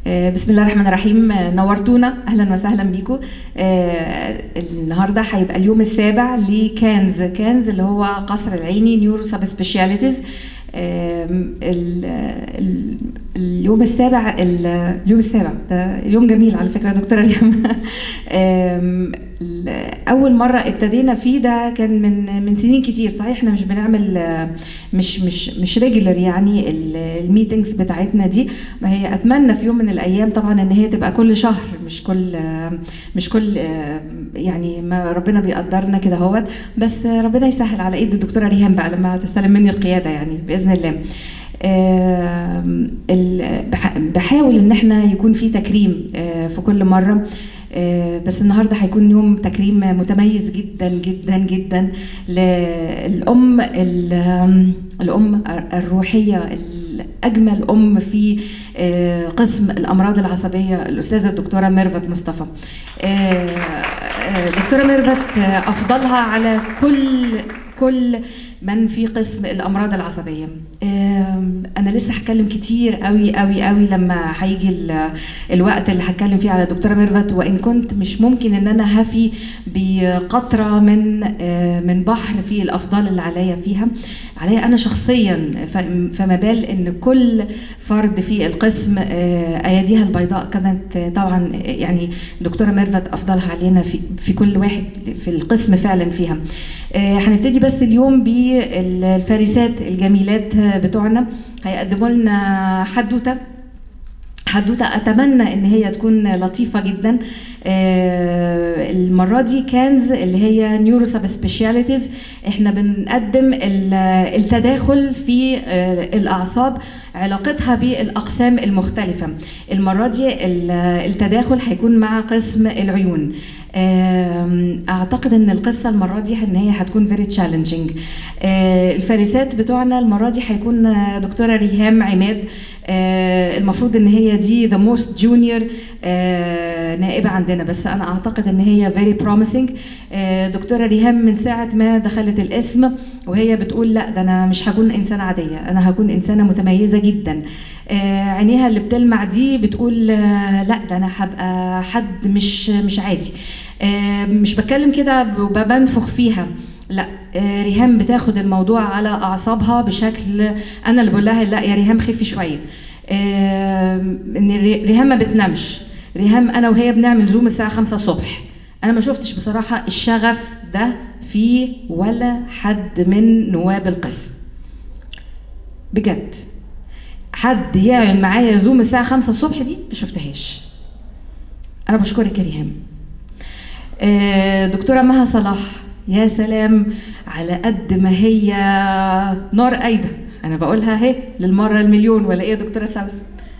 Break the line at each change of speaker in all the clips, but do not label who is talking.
آه، بسم الله الرحمن الرحيم آه، نورتونا اهلا وسهلا بيكم آه، النهارده هيبقى اليوم السابع لكانز كانز اللي هو قصر العيني نيورو سب سبيشاليتيز اليوم السابع ال- اليوم السابع ده يوم جميل على فكره يا دكتوره ريم آم، ال- اول مره ابتدينا فيه ده كان من من سنين كتير صحيح احنا مش بنعمل آه، مش مش مش ريجولر يعني الميتنجز بتاعتنا دي ما هي اتمنى في يوم من الايام طبعا ان هي تبقى كل شهر مش كل آه، مش كل آه، يعني ما ربنا بيقدرنا كده اهوت بس آه، ربنا يسهل على ايد الدكتوره ريهام بقى لما تستلم مني القياده يعني باذن الله آم، ال- بح- بحاول ان احنا يكون في تكريم آه، في كل مره آه، بس النهارده هيكون يوم تكريم متميز جدا جدا جدا للام ال- الام الروحيه الاجمل ام في آه، قسم الامراض العصبيه الاستاذه الدكتوره ميرفت مصطفى آه، آه، دكتوره ميرفت آه، افضلها على كل كل من في قسم الامراض العصبيه آم، انا لسه هتكلم كتير قوي قوي قوي لما هيجي ال- الوقت اللي هتكلم فيه على الدكتوره ميرفت وان كنت مش ممكن ان انا هفي بقطره من آه، من بحر في الافضال اللي عليا فيها عليا انا شخصيا ف- فما بال ان كل فرد في القسم آه، اياديها البيضاء كانت آه، طبعا آه، يعني دكتوره ميرفت افضلها علينا في في كل واحد في القسم فعلا فيها آه، هنبتدي بس اليوم بالفارسات الجميلات بتوعنا هيقدموا لنا حدوته حدوته اتمنى ان هي تكون لطيفه جدا آه، المره دي كانز اللي هي نيورو سب سبيشاليتيز احنا بنقدم ال- التداخل في آه، الاعصاب علاقتها بالاقسام المختلفه المره دي ال- التداخل هيكون مع قسم العيون آم، اعتقد ان القصه المره دي ان هي هتكون فيري تشالنجينج الفارسات بتوعنا المره دي هيكون آه، دكتوره ريهام عماد آه، المفروض ان هي دي ذا موست جونيور نائبه عندنا بس انا اعتقد ان هي فيري بروميسنج دكتوره ريهام من ساعه ما دخلت الاسم وهي بتقول لا ده انا مش هكون انسانه عاديه انا هكون انسانه متميزه جدا آه، عينيها اللي بتلمع دي بتقول آه، لا ده انا هبقى حد مش مش عادي آه، مش بتكلم كده وبنفخ فيها لا آه، ريهام بتاخد الموضوع على اعصابها بشكل انا اللي بقول لها لا يا ريهام خفي شويه آه، ان ري- ريهام ما بتنامش ريهام انا وهي بنعمل زوم الساعه 5 الصبح انا ما شفتش بصراحه الشغف ده في ولا حد من نواب القسم بجد حد يعمل معايا زوم الساعه 5 الصبح دي ما شفتهاش انا بشكرك يا ريهام آه، دكتوره مها صلاح يا سلام على قد ما هي نار قايده انا بقولها اهي للمره المليون ولا ايه يا دكتوره سوس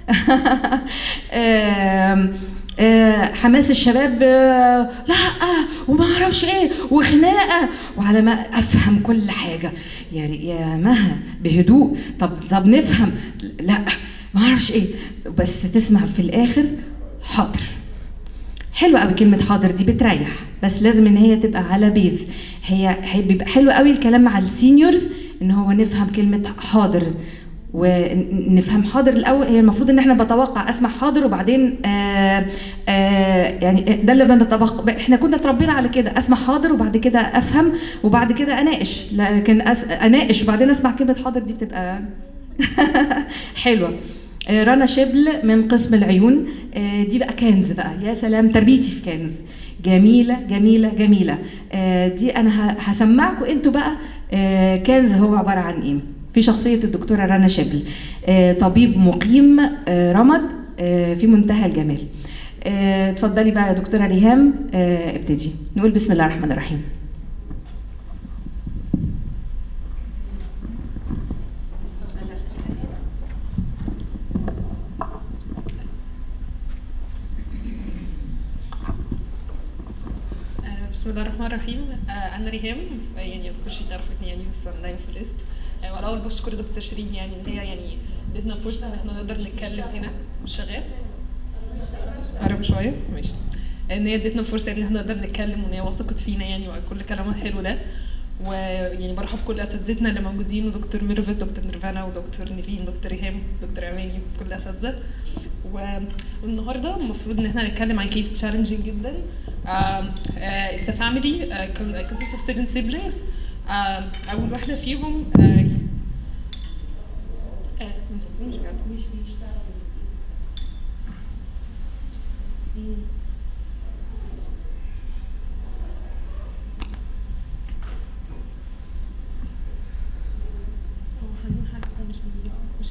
آم، آه، حماس الشباب آه، لا وما اعرفش ايه وخناقه وعلى ما افهم كل حاجه يا يا مها بهدوء طب طب نفهم لا ما اعرفش ايه بس تسمع في الاخر حاضر حلوه قوي كلمه حاضر دي بتريح بس لازم ان هي تبقى على بيز هي هي بيبقى حلو قوي الكلام مع السينيورز ان هو نفهم كلمه حاضر ونفهم حاضر الاول هي المفروض ان احنا بتوقع اسمع حاضر وبعدين آآ آآ يعني ده اللي بنتوقع احنا كنا اتربينا على كده اسمع حاضر وبعد كده افهم وبعد كده اناقش لكن أس... اناقش وبعدين اسمع كلمه حاضر دي بتبقى حلوه آه، رنا شبل من قسم العيون آه، دي بقى كنز بقى يا سلام تربيتي في كنز جميله جميله جميله آه، دي انا ه- هسمعكم انتوا بقى آه، كنز هو عباره عن ايه في شخصيه الدكتوره رنا شبل آه، طبيب مقيم آه، رمد آه، في منتهى الجمال آه، اتفضلي بقى يا دكتوره ريهام آه، ابتدي نقول بسم الله الرحمن الرحيم
آه، بسم الله الرحمن الرحيم آه، انا ريهام آه، يعني ما تكونش تعرفتني يعني بس انا دايما في الليست آه، والاول بشكر دكتور شيرين يعني ان هي يعني ادتنا فرصه ان احنا نقدر نتكلم هنا مش شغال قرب شويه ماشي ان هي ادتنا فرصه ان احنا نقدر نتكلم وان هي وثقت فينا يعني وعلى كل كلامها الحلو ده ويعني برحب بكل اساتذتنا اللي موجودين ودكتور ميرفت دكتور نيرفانا ودكتور نيفين دكتور ريهام دكتور عماني كل الاساتذه والنهارده المفروض ان احنا هنتكلم عن كيس تشالنجينج جدا um, uh, it's a family uh, con- consists of seven siblings um, اول واحده فيهم uh, uh, مش مش بيشتغل. مم. هو هنقول حاجة مش مش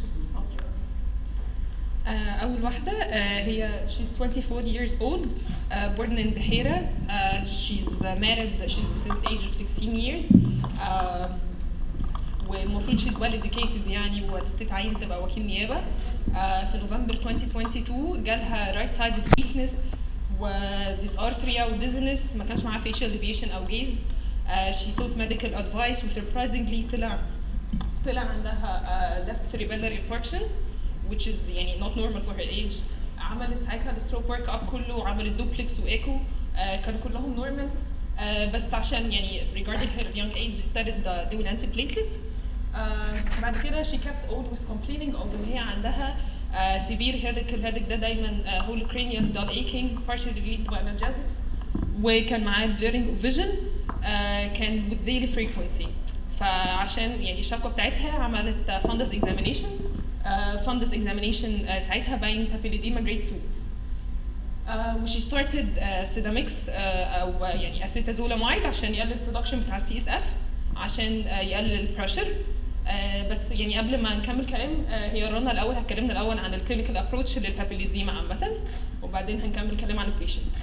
آه، أول واحدة آه، هي she's 24 years old uh, born in Beheira uh, she's uh, married she's since age of 16 years uh, والمفروض she's well educated يعني وتتعين تبقى وكيل نيابة uh, في نوفمبر 2022 جالها right sided weakness و dysarthria و dizziness ما كانش معاها facial deviation أو gaze uh, she sought medical advice و surprisingly طلع طلع عندها uh, left cerebellar infarction which is يعني not normal for her age عملت ساعتها الستروك ورك اب كله وعملت دوبلكس وايكو آه كانوا كلهم نورمال آه بس عشان يعني regarding her young age ابتدت do an antiplatelet آه بعد كده she kept always complaining of ان هي عندها آه severe headache الهيدك ده دايما آه whole cranial dull aching partially relieved by analgesics وكان معاه blurring of vision آه كان with daily frequency فعشان يعني الشكوى بتاعتها عملت fundus examination uh, fundus examination uh, ساعتها باين papilledema grade 2 uh, وشي started uh, sedamix uh, او يعني acetazolamide عشان يقلل البرودكشن بتاع السي اس اف عشان uh, يقلل البريشر uh, بس يعني قبل ما نكمل كلام uh, هي رنا الاول هتكلمنا الاول عن الكلينيكال ابروتش للبابيليديما عامه وبعدين هنكمل كلام عن البيشنتس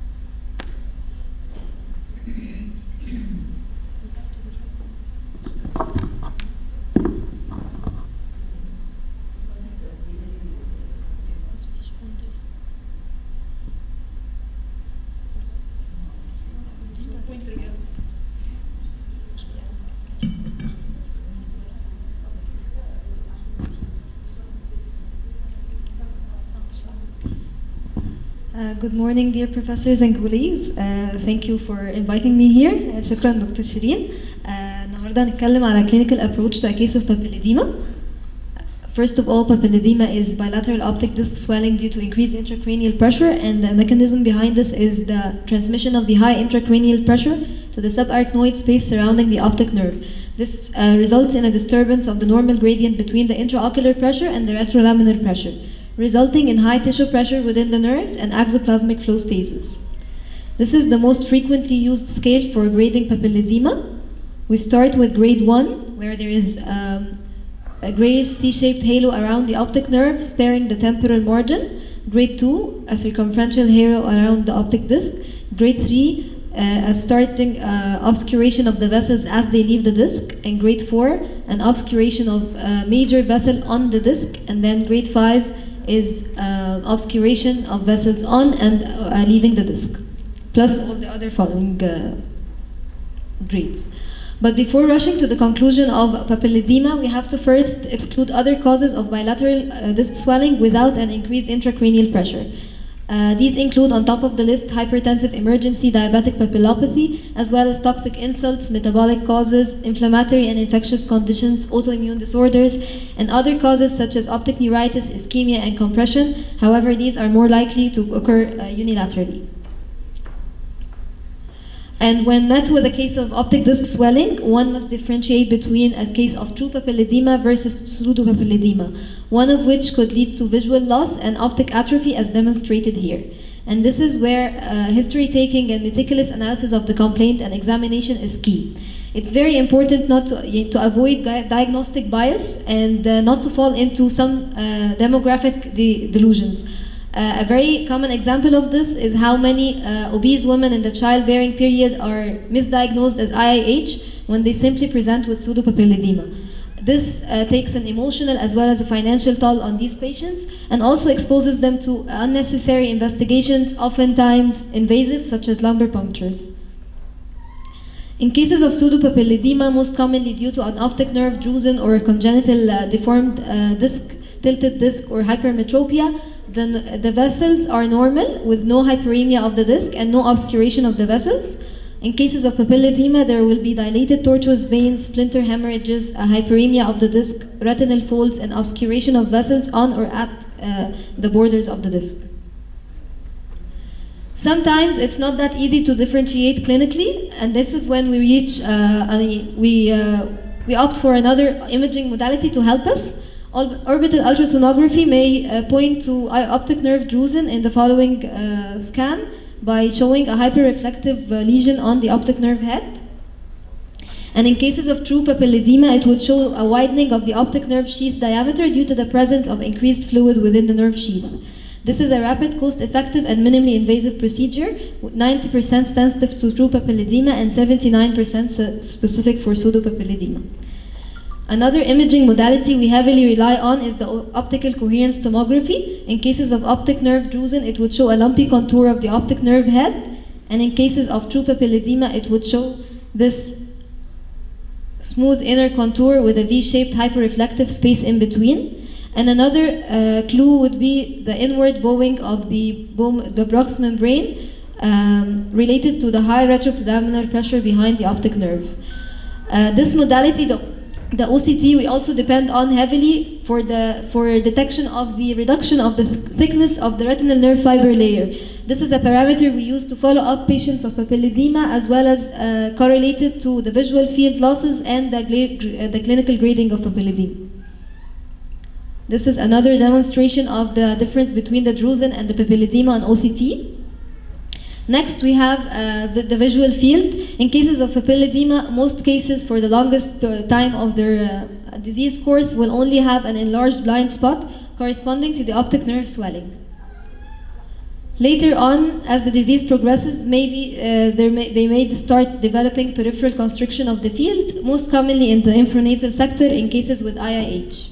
Uh, good morning, dear professors and colleagues. Uh, thank you for inviting me here. Uh, شكرا دكتور شيرين. Uh, النهارده هنتكلم على clinical approach to a case of papilledema. First of all, papilledema is bilateral optic disc swelling due to increased intracranial pressure, and the mechanism behind this is the transmission of the high intracranial pressure to the subarachnoid space surrounding the optic nerve. This uh, results in a disturbance of the normal gradient between the intraocular pressure and the retrolaminar pressure resulting in high tissue pressure within the nerves and exoplasmic flow stasis. This is the most frequently used scale for grading papilledema. We start with grade 1, where there is um, a grayish C-shaped halo around the optic nerve sparing the temporal margin. Grade 2, a circumferential halo around the optic disc. Grade 3, uh, a starting uh, obscuration of the vessels as they leave the disc. And grade 4, an obscuration of a major vessel on the disc. And then grade 5, is uh, obscuration of vessels on and uh, leaving the disc, plus all the other following uh, grades. But before rushing to the conclusion of papilledema, we have to first exclude other causes of bilateral uh, disc swelling without an increased intracranial pressure. Uh, these include, on top of the list, hypertensive emergency diabetic papillopathy, as well as toxic insults, metabolic causes, inflammatory and infectious conditions, autoimmune disorders, and other causes such as optic neuritis, ischemia, and compression. However, these are more likely to occur uh, unilaterally. And when met with a case of optic disc swelling, one must differentiate between a case of true papilledema versus pseudopapilledema, one of which could lead to visual loss and optic atrophy as demonstrated here. And this is where uh, history taking and meticulous analysis of the complaint and examination is key. It's very important not to, to avoid di diagnostic bias and uh, not to fall into some uh, demographic de delusions. Uh, a very common example of this is how many uh, obese women in the childbearing period are misdiagnosed as IIH when they simply present with pseudopapilledema. This uh, takes an emotional as well as a financial toll on these patients and also exposes them to unnecessary investigations, oftentimes invasive, such as lumbar punctures. In cases of pseudopapilledema, most commonly due to an optic nerve drusen or a congenital uh, deformed uh, disc, tilted disc, or hypermetropia, the, the vessels are normal with no hyperemia of the disc and no obscuration of the vessels. In cases of papilledema, there will be dilated tortuous veins, splinter hemorrhages, a hyperemia of the disc, retinal folds, and obscuration of vessels on or at uh, the borders of the disc. Sometimes it's not that easy to differentiate clinically, and this is when we reach, uh, I- we, uh, we opt for another imaging modality to help us. Or- Orbital ultrasonography may uh, point to eye- optic nerve drusen in the following uh, scan by showing a hyperreflective uh, lesion on the optic nerve head. And in cases of true papilledema, it would show a widening of the optic nerve sheath diameter due to the presence of increased fluid within the nerve sheath. This is a rapid, cost-effective, and minimally invasive procedure, with 90% sensitive to true papilledema and 79% se- specific for pseudopapilledema. Another imaging modality we heavily rely on is the o- optical coherence tomography. In cases of optic nerve drusen, it would show a lumpy contour of the optic nerve head, and in cases of true papilledema, it would show this smooth inner contour with a V-shaped hyperreflective space in between. And another uh, clue would be the inward bowing of the, bone, the Brock's membrane um, related to the high retroabdominal pressure behind the optic nerve. Uh, this modality, the, the OCT, we also depend on heavily for the for detection of the reduction of the th- thickness of the retinal nerve fiber layer. This is a parameter we use to follow up patients of papilledema as well as uh, correlated to the visual field losses and the, gla- gr- uh, the clinical grading of papilledema. This is another demonstration of the difference between the drusen and the papilledema on OCT. Next, we have uh, the, the visual field. In cases of papilledema, most cases for the longest uh, time of their uh, disease course will only have an enlarged blind spot corresponding to the optic nerve swelling. Later on, as the disease progresses, maybe uh, there may, they may start developing peripheral constriction of the field, most commonly in the infranasal sector in cases with IIH.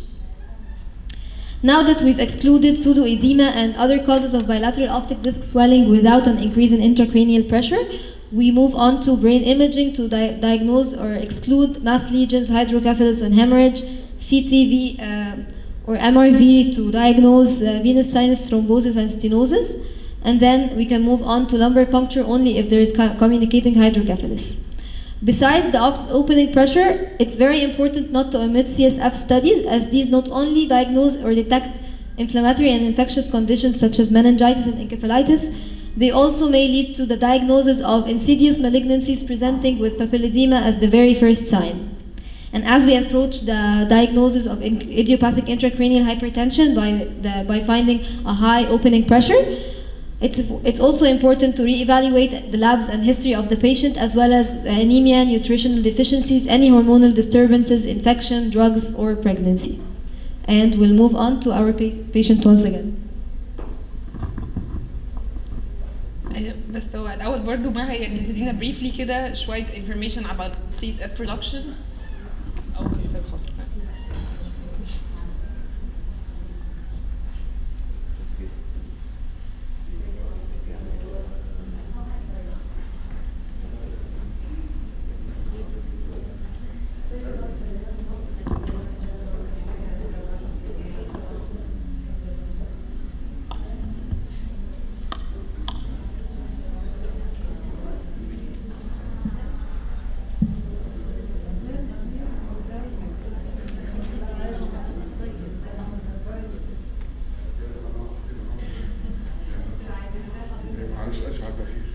Now that we've excluded pseudoedema and other causes of bilateral optic disc swelling without an increase in intracranial pressure, we move on to brain imaging to di- diagnose or exclude mass lesions, hydrocephalus, and hemorrhage, CTV uh, or MRV to diagnose uh, venous sinus thrombosis and stenosis, and then we can move on to lumbar puncture only if there is co- communicating hydrocephalus. Besides the op- opening pressure, it's very important not to omit CSF studies as these not only diagnose or detect inflammatory and infectious conditions such as meningitis and encephalitis, they also may lead to the diagnosis of insidious malignancies presenting with papilledema as the very first sign. And as we approach the diagnosis of in- idiopathic intracranial hypertension by, the, by finding a high opening pressure, it's, it's also important to reevaluate the labs and history of the patient as well as anemia, nutritional deficiencies, any hormonal disturbances, infection, drugs, or pregnancy. And we'll move on to our pa- patient once again.
أيوة، بس هو الاول برضو ما يعني تدينا بريفلي كده شويه information about CSF production او بس خلاص
معلش اسف على التأخير.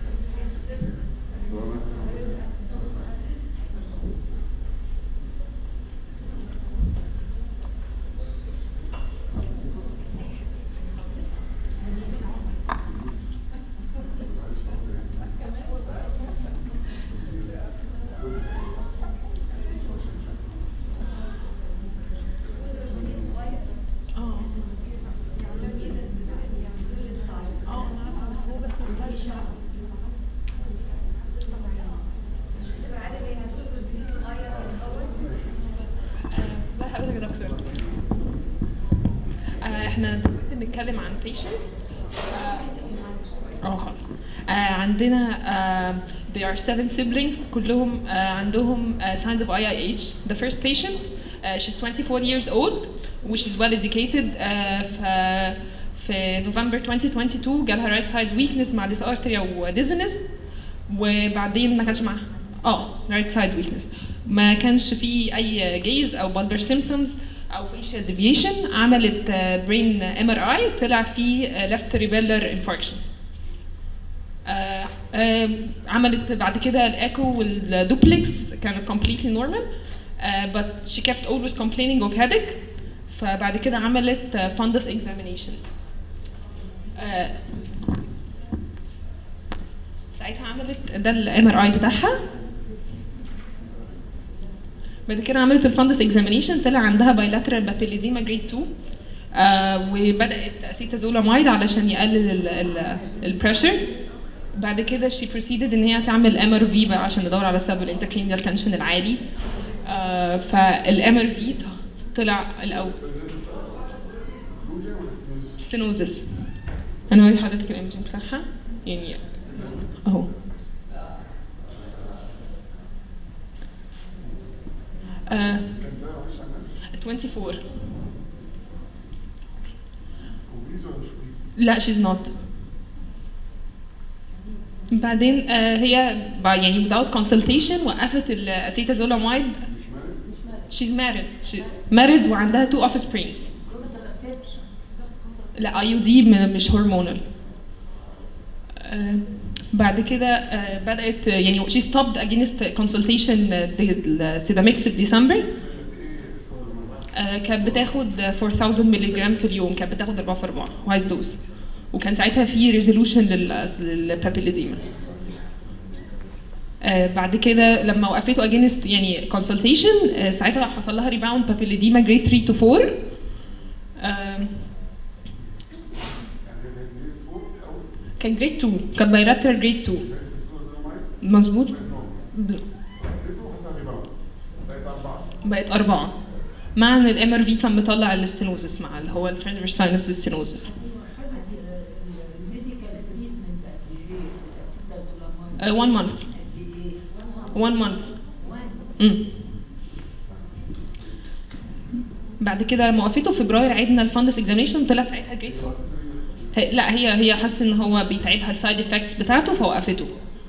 اه اه انا عارفه بس هو بس السلايد مش عارفة. آه، لا حضرتك يا دكتور آه، احنا دلوقتي بنتكلم عن patients اه خلاص آه، عندنا آه، they are seven siblings كلهم آه، عندهم آه، signs of IIH the first patient uh, she's 24 years old which is well educated uh, في في نوفمبر 2022 جالها right side weakness مع dysarthria و dizziness وبعدين ما كانش معاها اه right side weakness ما كانش فيه اي جيز او bulbar symptoms او facial deviation عملت brain MRI طلع فيه left cerebellar infarction آه، آه، عملت بعد كده الايكو والدوبلكس كانت completely normal آه، but she kept always complaining of headache فبعد كده عملت آه، fundus examination آه، ساعتها عملت ده الام ار اي بتاعها بعد كده عملت الفندس اكزامينيشن طلع عندها بايلاترال بابيليزيما جريد 2 آه وبدات اسيتازولامايد علشان يقلل البريشر بعد كده شي بروسيدد ان هي تعمل ام ار في بقى عشان ندور على سبب الانتركرينيال تنشن العالي آه فالام ار في طلع الاول ستينوزس انا هوري حضرتك الايمجنج بتاعها يعني اهو آه 24 لا she's not بعدين آه هي ب- يعني without consultation وقفت الاسيتازولامايد she's married she married وعندها two offsprings لا اي دي مش هرمونال آه بعد كده آه بدات يعني she stopped against consultation السيداميكس في ديسمبر آه، كانت بتاخد 4000 مللي جرام في اليوم كانت بتاخد 4 في 4 وايز دوز وكان ساعتها في ريزولوشن للبابيليديما آه بعد كده لما وقفته اجينست يعني كونسلتيشن آه ساعتها حصل لها ريباوند بابيليديما جريد 3 تو 4 آه كان جريد 2 كان بايراتر جريد 2 مظبوط ب- بقت أربعة مع إن الام ار في كان مطلع الاستينوزس مع اللي هو الترانسفيرس ساينس ستينوزس Uh, one month. One month. امم بعد كده لما وقفته في فبراير عيدنا الفندس اكزامينشن طلع ساعتها جريد 4 هي- لا هي هي حاسه ان هو بيتعبها السايد افكتس بتاعته فوقفته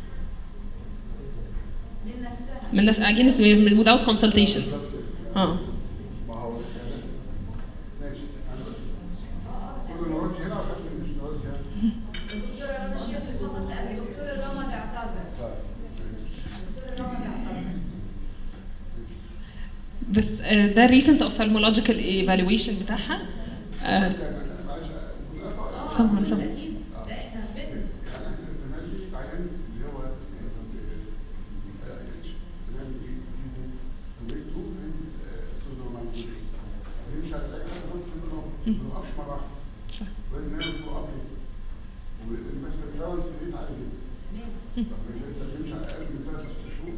من نفس اجينست without consultation اه
ما هو ماشي انا بس كل نورولوجي هنا ولا مش نورولوجي هنا؟
الدكتورة رنا الشيخ فقط لأن الدكتورة رنا تعتذر
طيب
الدكتورة رنا تعتذر
بس آه، ده الريسنت اوفثالمولوجيكال ايفالويشن بتاعها آه،
بس يعني انا معلش المفروض اقرا
طبعا طبعا
أكيد ده إحنا بن
يعني احنا الزمان دي عيان اللي هو زمان دي ويت 2 سودومايد بيمشي على الاقل خمس سنين ما بيوقفش مره واحده
صح.
لازم يعمل فوق ابيض والمثل ده السريت عالي جدا طب انت بيمشي على الاقل من ثلاث ست شهور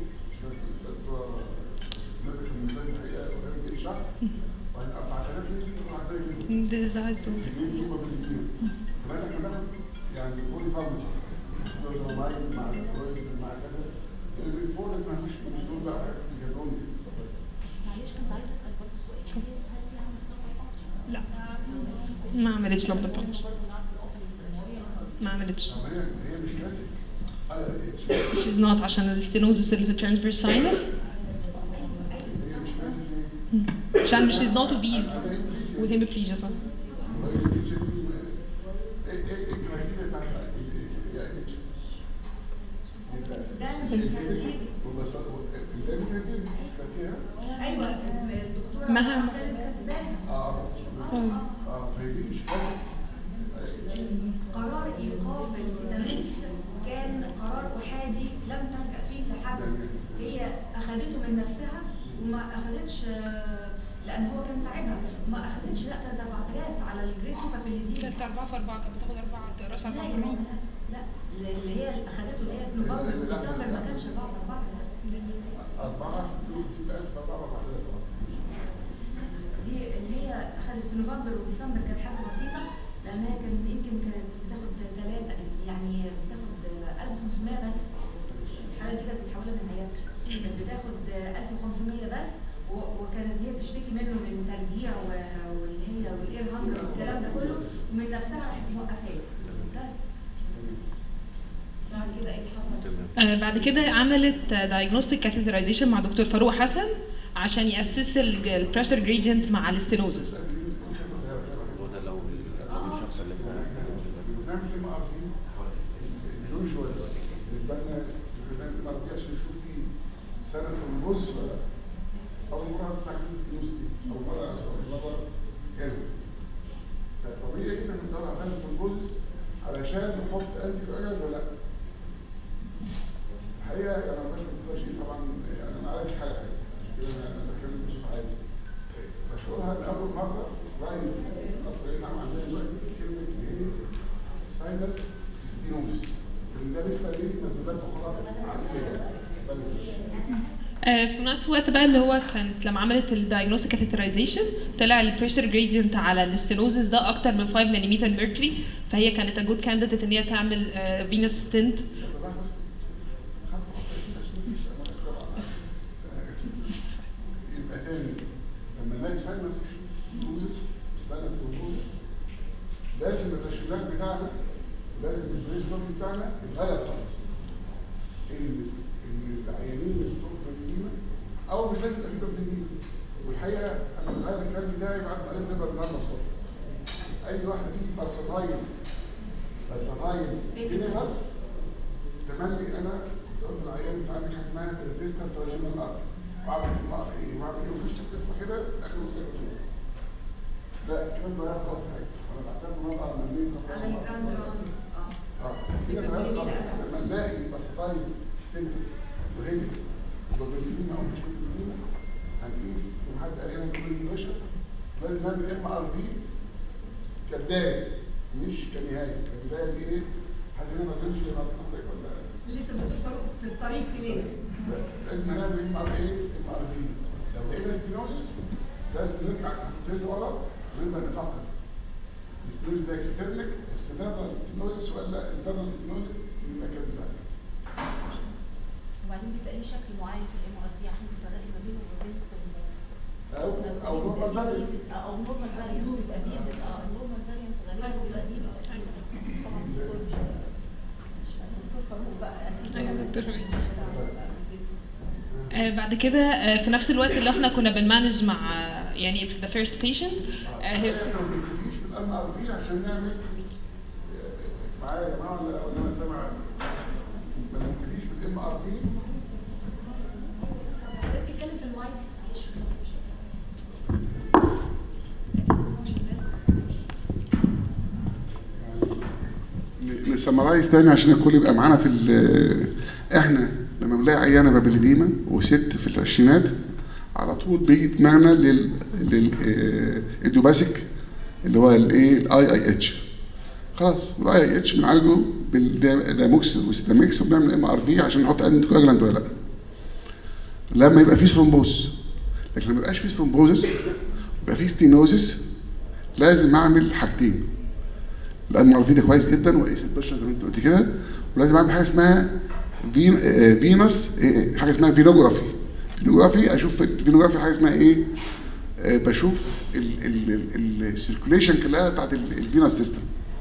نبي من ثلاث دقائق ولا شهر وبعدين 4000 جنيه تروح على جنيه
ده زعل دوز.
الاثنين دول بالاثنين كمان احنا بناخد يعني بولي فارماسي سلوزامايد مع سترويدز مع كذا الفور لازم ما فيش من دول بقى يجرون
معلش كنت عايزة أسأل برضه سؤال هل في عندك طاقة
لا ما عملتش لمبة بانش ما عملتش
طب هي هي مش كلاسيك اي اتش
she's not عشان الستينوزس اللي في الترانسفيرس ساينس
هي مش كلاسيك ليه؟
عشان she's not obese with hemiplegia صح
هو الاتش دي ايه ايه ايه الكرايتيريا بتاعت يا اتش؟
ده الكاتيب
وبس ده الكرايتيريا فاكرها؟
أيوة الدكتورة
مها.
رنا كانت كاتباها
اه اه فهي دي مش كلاسيك
قرار إيقاف السيناميكس كان قرار أحادي لم تلجأ فيه لحد هي أخدته من نفسها وما أخدتش آه، لأن هو كان تعبها ما أخدتش لا تبعات على الجريد كابابيليتي
كانت أربعة في أربعة كانت بتاخد أربعة تقراش
لا
أربعة
يا ماما لا لا اللي هي اللي اخدته اللي هي في نوفمبر وديسمبر ما كانش بعض بعض
أربعة في دول 60000 أربعة بعدها طبعا
دي اللي هي اخدت في نوفمبر وديسمبر كانت حاجه بسيطه لان هي كانت يمكن كانت بتاخد ثلاثه يعني بتاخد 1500 بس الحاله دي كانت متحوله من عيادتي كانت بتاخد 1500 بس و- وكانت هي بتشتكي منه من ترجيع و- واللي هي والاير هانجر والكلام ده كله ومن نفسها راحت موقفاه بس بعد كده ايه اللي حصل؟
آه، بعد كده عملت diagnostic catheterization مع دكتور فاروق حسن عشان يأسس البريشر جريدينت مع الاستينوزس
هو ده لو لو الشخص اللي
بنعمل زي ما عارفين اليوجوال بالنسبه لنا احنا ما رجعش نشوف في سنه سمبوز ولا لا. اول مره اسمع كلمه فلوس دي اول مره اول مره هنا فطبيعي ان احنا بندور على سنه سمبوز علشان نحط قلبي في اجل ولا لا الحقيقه انا مش بقول شيء طبعا يعني انا عارف حاجه عشان كده انا أنا بتكلم بصوت عالي بشكرها ان اول مره رئيس مصر اللي احنا عندنا دلوقتي كلمه ايه ساينس ستينوزس ده لسه ليه مدلولات اخرى عن كده ده مش-
آه، في نفس الوقت بقى اللي هو كانت لما عملت الدايجنوستيك كاثيترايزيشن طلع البريشر جريدينت على الاستينوزس ده اكتر من 5 ملم ميركوري فهي كانت جود كانديديت ان هي تعمل فينوس ستنت
والله بس خدت خطوة كده عشان مفيش أمان أكتر. يبقى تاني لما نلاقي ساينس ستينوزس ساينس ستينوزس لازم الراشونال بتاعنا لازم البريس بتاعنا يتغير خالص ان ان العيانين اللي بتوع البنزيمه او مش لازم يبقى في بنزيمه والحقيقه انا بغير الكلام بتاعي بعد ما قريت نبقى النهارده الصبح اي واحده فيك بارسنايل بارسنايل بس تملي انا كنت قلت للعيان انت عندك حاجه اسمها ريزيستنت تراجينال ارت واعمل ايه ايه واعمل ايه وخش قصه كده في اخر نص ساعه لا الكلام ده غير خالص حاجه انا بعتبر مره على الميزه
على الجراند راوند اه
اه كده غير خالص لما نلاقي باسفاي تنفس وهدي وبنزين او مش بنزين هنقيس وحد قال لنا كل بريشر لازم نعمل ام ار في كبدايه مش كنهايه كبدايه لايه؟ حد هنا ما كانش يبقى ولا
لسه بتدخل في الطريق ليه؟
لا، لازم نعمل ام ار ايه؟ ام ار في لو لقينا ستينوزس لازم نرجع خطوتين لورا ونبدا نفكر الستينوزس ده اكسترنال اكسترنال ستينوزس ولا انترنال ستينوزس في المكان بتاعنا
وبعدين بيبقى ليه شكل معين في الام ار دي عشان تفرقي ما بينه وما بين
او او نورمال فاليو
او نورمال فاريانس بيبقى دي اه النورمال فاريانس غالبا بيبقى دي طبعا الدكتور مش الدكتور فاروق بقى اكيد
آه، بعد كده آه، في نفس الوقت اللي احنا كنا بنمانج مع آه، يعني the first patient آه، هي
احنا ما بنبتديش في الام ار في عشان نعمل آه، معايا يا جماعه ولا ولا انا سامع ما بنبتديش في الام ار في
حضرتك بتتكلم في المايك
نسمرايز تاني عشان الكل يبقى معانا في ال- احنا لما بنلاقي عيانه بابليديما وست في العشرينات على طول بيجي دماغنا لل لل آه، الدوباسيك اللي هو الايه الاي اي اتش خلاص الاي اي اتش بنعالجه بالداموكس والسيتاميكس وبنعمل ام ار في عشان نحط انتي كواجلاند ولا لا لما يبقى في ثرومبوز لكن لما يبقاش في ثرومبوزس يبقى في ستينوزس لازم اعمل حاجتين الام ار في ده كويس جدا واقيس البشره زي ما انت قلت كده ولازم اعمل حاجه اسمها فين آه، فينوس آه، حاجه اسمها فينوجرافي فينوجرافي اشوف في الفينوجرافي حاجه اسمها ايه آه، بشوف السيركوليشن كلها بتاعت ال- الفينوس سيستم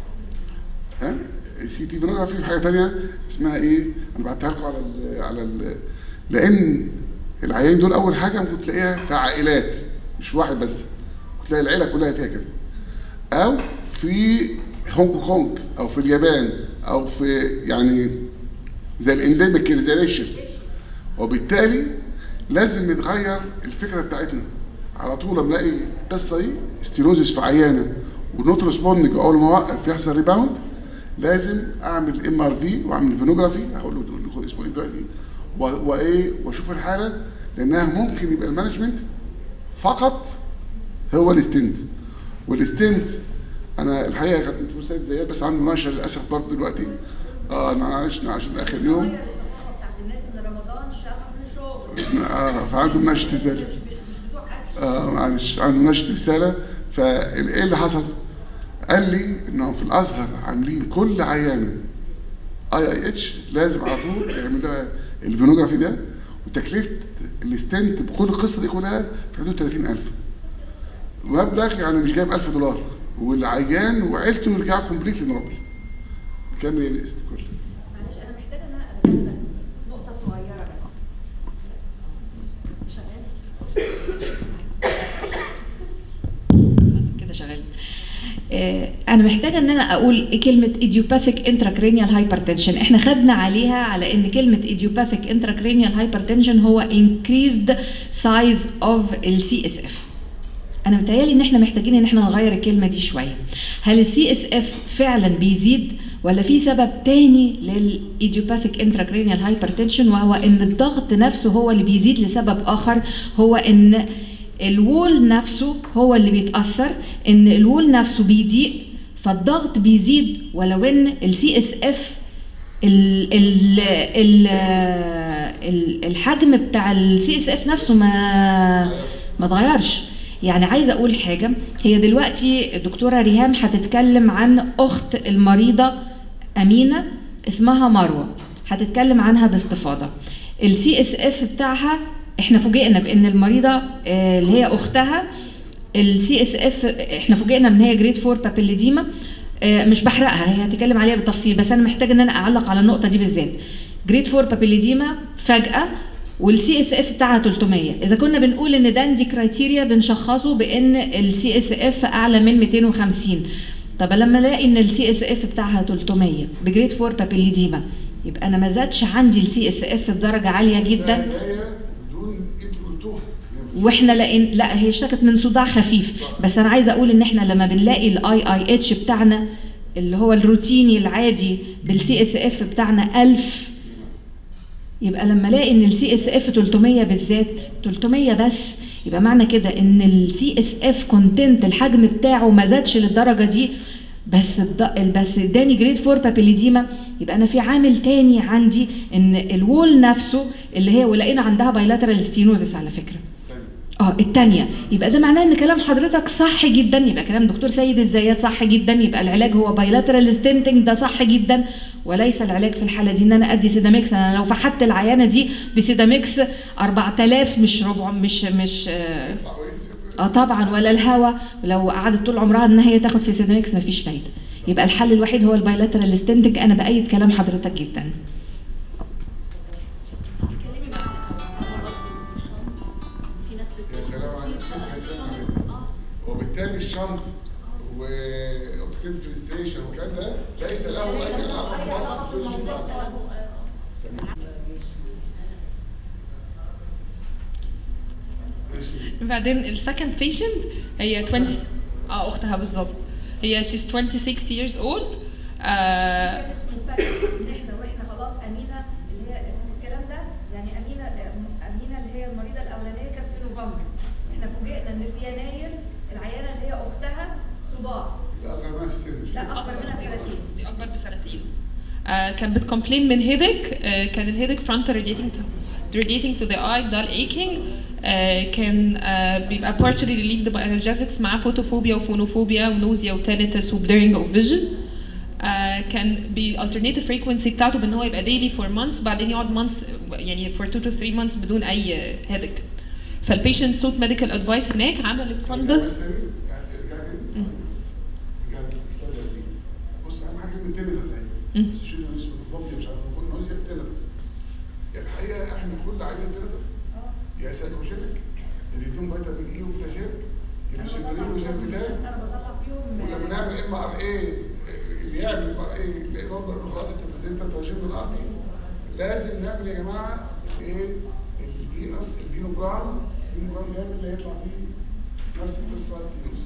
ها سي تي فينوجرافي في حاجه ثانيه اسمها ايه انا بعتها لكم على ال على ال لان العيانين دول اول حاجه ممكن تلاقيها في عائلات مش واحد بس ممكن تلاقي العيله كلها فيها كده او في هونج كونج او في اليابان او في يعني زي الانديميك كده زي الريشن وبالتالي لازم نتغير الفكره بتاعتنا على طول لما الاقي القصه دي ستيروزس في عيانه ونوت ريسبوندنج اول ما اوقف يحصل ريباوند لازم اعمل ام ار في واعمل فينوجرافي هقول له تقول له خد اسبوعين دلوقتي و- وايه واشوف الحاله لانها ممكن يبقى المانجمنت فقط هو الستنت والستنت انا الحقيقه كانت بتقول سيد زياد بس عنده مناقشه للاسف برضه دلوقتي اه انا معلش عشان اخر يوم
غير الثقافه بتاعت الناس ان رمضان شهر شغل
اه فعنده مناقشه رساله
مش مش بتوع اكل
آه معلش عنده مناقشه رساله فايه اللي حصل؟ قال لي انهم في الازهر عاملين كل عيانه اي اي اتش لازم على طول يعمل لها الفينوجرافي ده وتكلفه الستنت بكل القصه دي كلها في حدود 30000 مبلغ يعني مش جايب 1000 دولار والعيان وعيلته يرجعوا كومبليتلي نورمال كمل يا باسم كله
معلش انا محتاجه ان انا اتكلم نقطه صغيره بس شغال
كده شغال آه، انا انا محتاجه ان انا اقول إيه كلمه idiopathic intracranial hypertension احنا خدنا عليها على ان كلمه idiopathic intracranial hypertension هو increased size of ال CSF انا متهيالي ان احنا محتاجين ان احنا نغير الكلمه دي شويه هل السي اس اف فعلا بيزيد ولا في سبب تاني للايديوباثيك انتراكرينيال هايبرتنشن وهو ان الضغط نفسه هو اللي بيزيد لسبب اخر هو ان الوول نفسه هو اللي بيتاثر ان الوول نفسه بيضيق فالضغط بيزيد ولو ان السي اس اف ال ال ال ال الحجم بتاع السي اس اف نفسه ما ما اتغيرش يعني عايزه اقول حاجه هي دلوقتي الدكتوره ريهام هتتكلم عن اخت المريضه امينه اسمها مروه هتتكلم عنها باستفاضه السي اس اف بتاعها احنا فوجئنا بان المريضه آه، اللي هي اختها السي اس اف احنا فوجئنا ان هي جريد 4 بابيليديما آه، مش بحرقها هي هتتكلم عليها بالتفصيل بس انا محتاجه ان انا اعلق على النقطه دي بالذات جريد 4 بابيليديما فجاه والسي اس اف بتاعها 300 اذا كنا بنقول ان ده دي كرايتيريا بنشخصه بان السي اس اف اعلى من 250 طب لما الاقي ان السي اس اف بتاعها 300 بجريد 4 بابيليديما يبقى انا ما زادش عندي السي اس اف بدرجه عاليه جدا
ده هي بدون انتوا قلتوها هي
واحنا لقين لا هي اشتكت من صداع خفيف بس انا عايزه اقول ان احنا لما بنلاقي الاي اي اتش بتاعنا اللي هو الروتيني العادي بالسي اس اف بتاعنا 1000 يبقى لما الاقي ان السي اس اف 300 بالذات 300 بس يبقى معنى كده ان السي اس اف كونتنت الحجم بتاعه ما زادش للدرجه دي بس الض... بس اداني جريد 4 بابيليديما يبقى انا في عامل تاني عندي ان الوول نفسه اللي هي ولقينا عندها بايلاترال ستينوزس على فكره اه الثانيه يبقى ده معناه ان كلام حضرتك صح جدا يبقى كلام دكتور سيد الزيات صح جدا يبقى العلاج هو بايلاترال ستنتنج ده صح جدا وليس العلاج في الحاله دي ان انا ادي سيداميكس انا لو فحت العيانه دي بسيداميكس 4000 مش ربع مش مش آه اه طبعا ولا الهوا لو قعدت طول عمرها ان هي تاخد في سيداميكس مفيش فايده يبقى الحل الوحيد هو البايلاترال ستنتنج انا بايد كلام حضرتك جدا
في ناس
يا سلام عليك بس هيتكلم عليك. وبالتالي الشنط واوبتيكال فريستريشن والكلام ده ليس له اي علاقه بالفسيولوجي ماشي
بعدين السكند بيشنت هي 20 اه اختها بالظبط هي she's 26 years old آه
مفاجأة ان احنا واحنا خلاص امينه اللي هي الكلام ده يعني امينه امينه اللي هي المريضه الاولانيه كانت في نوفمبر احنا فوجئنا ان في يناير العيانه اللي هي اختها صداع
لا اصغر منها في السن مش
لا
كده؟
اكبر منها بسنتين
دي اكبر بسنتين آه كانت بتكومبلين من هيدك آه كان الهيدك فرونت radiating to radiating to the eye dull aching آه كان آه بيبقى partially relieved by analgesics مع فوتوفوبيا وفونوفوبيا ونوزيا وتانيتس وبليرنج اوف فيجن آه كان بالالترناتيف فريكونسي بتاعته بان هو يبقى daily for months بعدين يقعد months يعني for 2 to 3 months بدون اي هيدك فالبيشنت sought medical advice هناك عملت فندق
بس تاني، يعني ارجع تاني. ارجع تاني. بص اهم حاجه كلمه تينيتس اهي
مم.
بس شيل الناس فوبيا مش عارف نوزيا تينيتس الحقيقه احنا كل عيان تينيتس يا سايكوجينيك اللي يدوم فيتامين اي وبوتاسيوم
انا
يلبسوا
بطلع
الدليل
فيهم
وزي
انا بطلع فيهم
ولما نعمل ام ار اي اللي يعمل ام ار اي نلاقي نمبر خلاص الريزيستنت رجيم الارضي لازم نعمل يا جماعه ايه الفينس الفينوجرام الفينوجرام جامد اللي هيطلع فيه نفس القصه ستينوز.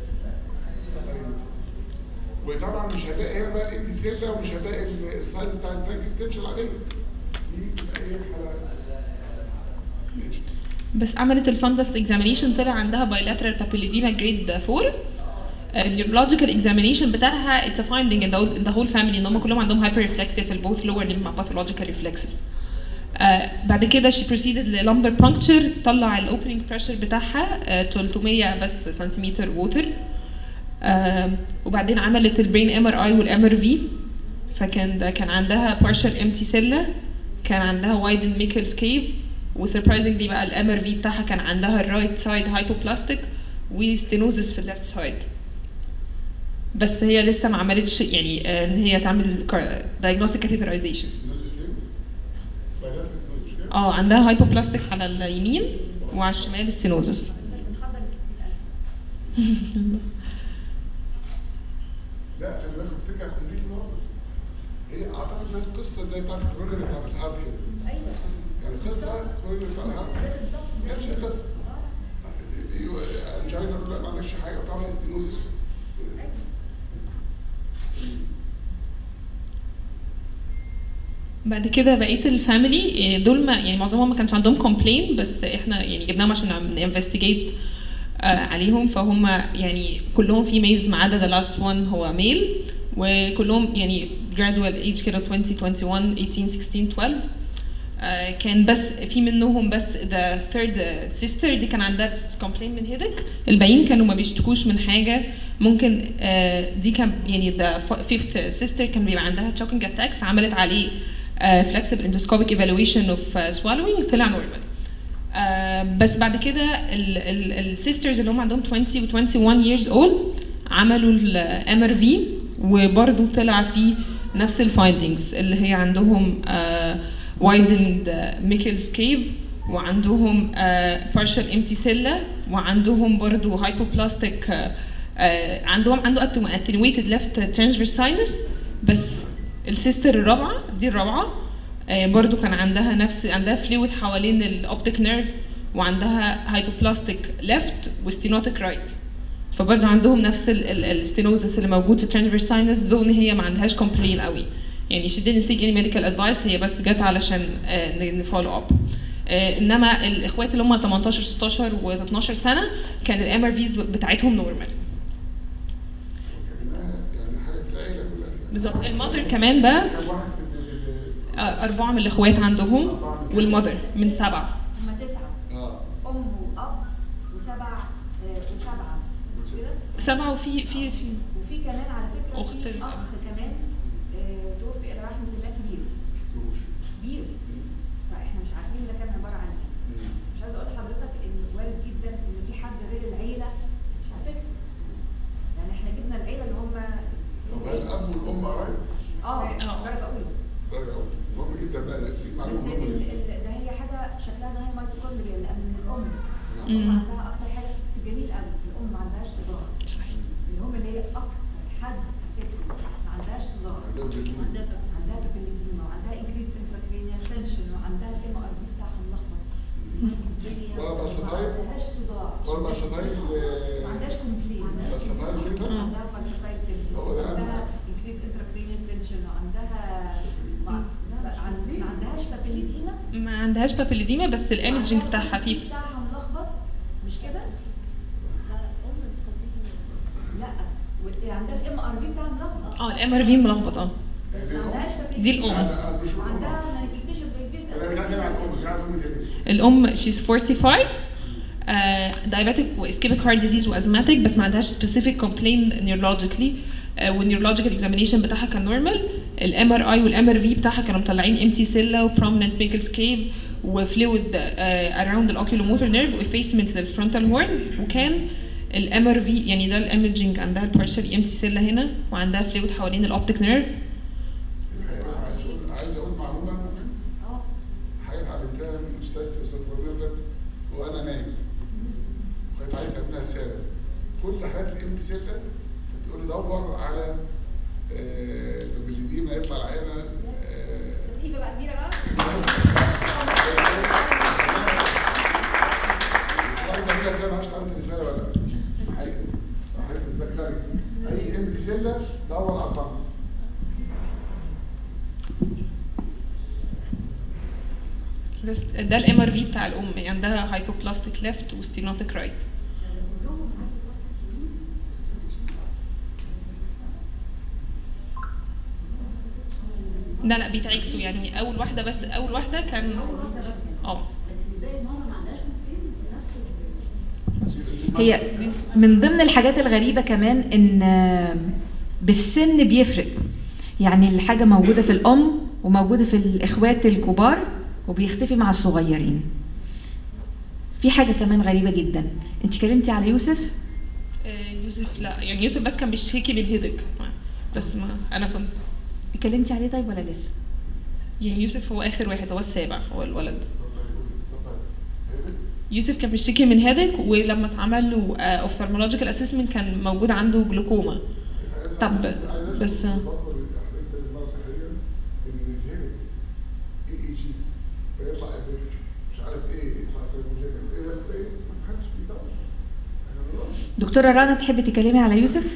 وطبعا مش هتلاقي هنا بقى الام سيلا ومش هتلاقي السايز بتاع البانك ستيتش العاديه دي بتبقى ايه حاله ماشي.
بس عملت الفندس اكزامينيشن طلع عندها بايلاترال بابيليديما جريد 4 النيورولوجيكال اكزامينيشن بتاعها اتس ا فايندينج ان ذا هول فاميلي ان هم كلهم عندهم هايبر ريفلكسيا في البوث لور ليم مع باثولوجيكال ريفلكسز بعد كده شي بروسيدد للمبر بانكتشر طلع الاوبننج بريشر بتاعها آه، 300 بس سنتيمتر ووتر وبعدين عملت البرين ام ار اي والام ار في فكان ده كان عندها partial empty سيلا كان عندها وايدن ميكلز كيف وسربرايزنجلي بقى الام ار في بتاعها كان عندها الرايت سايد هايبوبلاستيك وستينوزس في الليفت سايد بس هي لسه ما عملتش يعني آه، ان هي تعمل diagnostic catheterization
ستينوز فين؟ بايلاترال ستينوز، مش كده؟
اه عندها هايبوبلاستيك على اليمين وعلى الشمال الستينوزس
بنحضر ال 60000
لا خلي بالك بترجع كومبليت نورمال هي اعتقد انها قصه زي بتاعت الكورونا بتاعت الهارت كده
ايوه
يعني قصه الكورونا بتاعت الهارت
ده بالظبط زي
نفس
كده.
القصه
آه.
ايوه انا مش عايز اقول لا ما عندكش حاجه بتعمل استينوزس
بعد كده بقيه الفاميلي إيه، دول ما يعني معظمهم ما كانش عندهم كومبلين بس احنا يعني جبناهم عشان انفستيجيت عليهم فهم يعني كلهم في ميلز ما عدا ذا لاست وان هو ميل وكلهم يعني gradual age كده 20 21 18 16 12 آه، كان بس في منهم بس ذا ثيرد سيستر دي كان عندها كومبلين من هيدك الباقيين كانوا ما بيشتكوش من حاجه ممكن آه، دي كان يعني ذا فيفث سيستر كان بيبقى عندها تشوكينج اتاكس عملت عليه فلكسبل اندوسكوبيك ايفالويشن اوف سوالوينج طلع نورمال آه، بس بعد كده السيسترز اللي هم عندهم 20 و 21 years old عملوا الام ار في وبرضه طلع فيه نفس الفايندنجز اللي هي عندهم widened ميكلز كيف وعندهم آه، partial empty cella وعندهم برضه hypoplastic آه، آه، عندهم عنده attenuated left transverse sinus بس السيستر الرابعه دي الرابعه آه، برضو كان عندها نفس عندها فلويد حوالين الاوبتيك نيرف وعندها هايبوبلاستيك ليفت وستينوتيك رايت فبرضو عندهم نفس الستينوزس اللي موجود في transverse sinus دول ان هي ما عندهاش كومبلين قوي يعني she didn't seek any medical advice هي بس جت علشان نفولو اب انما الاخوات اللي هم 18 16 و12 سنه كان الام ار فيز بتاعتهم نورمال
كانها يعني حاجه في العيله كلها
بالظبط المذر كمان بقى
كان واحد في ال-
آه، أربعة من الإخوات عندهم والمذر من سبعة
هما تسعة
اه
أم وأب وسبع آه، وسبعة مش كده؟
سبعة وفي في في
وفي كمان على فكرة
أخت
في
ال-
أخ كمان آه، توفي إلى رحمة الله كبير كبير فإحنا مش عارفين ده كان عبارة عن إيه مش عايزة أقول لحضرتك إن وارد جدا إن في حد غير العيلة مش عارفين يعني إحنا جبنا العيلة اللي هم
طب هل الاب والام قرايب؟
اه
آه.
درجة أولى
درجه اولى مهم جدا بقى ليك
بس
معلومه
ال-
مهمه
ال- ده هي حاجة شكلها إن هي ميتوكوندريا لأن الأم الأم
مم.
عندها أكتر حاجة بس جميل قوي الأم ما عندهاش صداع
صحيح
اللي هم اللي هي أكتر حد affected ما عندهاش صداع
عندهم بيتوت.
عندها عندها بابيليزيما وعندها increased intracranial tension وعندها الام ار بي بتاعها ملخبط
ولا بقى
ما
ستايل؟
عندهاش صداع
ولا بقى ستايل
ما عندهاش كومبلين
بقى ستايل كده بس
عندها فاسيتايل
هو ده
عندها
أهم.
increased intracranial tension وعندها ما عن- ما عندهاش بابيليديما
ما عندهاش بابيليديما بس الايمجنج بتاعها خفيف
بتاعها ملخبط مش كده؟ لا و- عندها الام ار بي بتاعها ملخبط
اه الام ار في ملخبط اه
بس ما عندهاش
دي الأم.
انا انا بشوف الام
وعندها manifestation by
انا رجعت هنا على الام رجعت الام تاني
الام she's 45 دايابيتك واسكيبك هارت ديزيز وازماتيك بس ما عندهاش سبيسيفيك كومبلين نيورولوجيكالي والنيورولوجيكال اكزامينيشن بتاعها كان نورمال الام ار اي والام ار في بتاعها كانوا مطلعين امتي سيلا وبرومننت بيكلز كيف وفلويد اراوند الاوكيولوموتور نيرف وافيسمنت للفرونتال هورنز وكان الام ار في يعني ده الايمجنج عندها البارشال امتي سيلا هنا وعندها فلويد حوالين الاوبتيك نيرف
الحقيقة بس عايز اقول عايز اقول معلومه
اه
حاجه اتعلمتها من استاذتي استاذ فرناندت وانا نايم كانت عايزه ابنها رساله كل حالات الام تي 6 بتقول لي دور على آه، البليديما يطلع العينه آه،
تسقيفه بقى كبيره بقى
السلايد ده كده زي ما عرفت عملت رساله ولا لا حقيقة. حضرتك تتذكري اي ام تي سيلا دور على الفانس
بس ده الام ار في بتاع الام يعني عندها هايبوبلاستيك ليفت وستينوتيك رايت لا لا بيتعكسوا يعني اول واحده بس اول واحده كان اه
هي من ضمن الحاجات الغريبة كمان إن بالسن بيفرق يعني الحاجة موجودة في الأم وموجودة في الإخوات الكبار وبيختفي مع الصغيرين في حاجة كمان غريبة جدا انت كلمتي على يوسف
آه، يوسف لا يعني يوسف بس كان بيشتكي من هيدك بس ما انا كنت
اتكلمتي عليه طيب ولا لسه
يعني يوسف هو اخر واحد هو السابع هو الولد يوسف كان بيشتكي من هيدك ولما اتعمل له اوفثالمولوجيكال اسسمنت كان موجود عنده جلوكوما طب بس
دكتوره رنا تحبي تكلمي على يوسف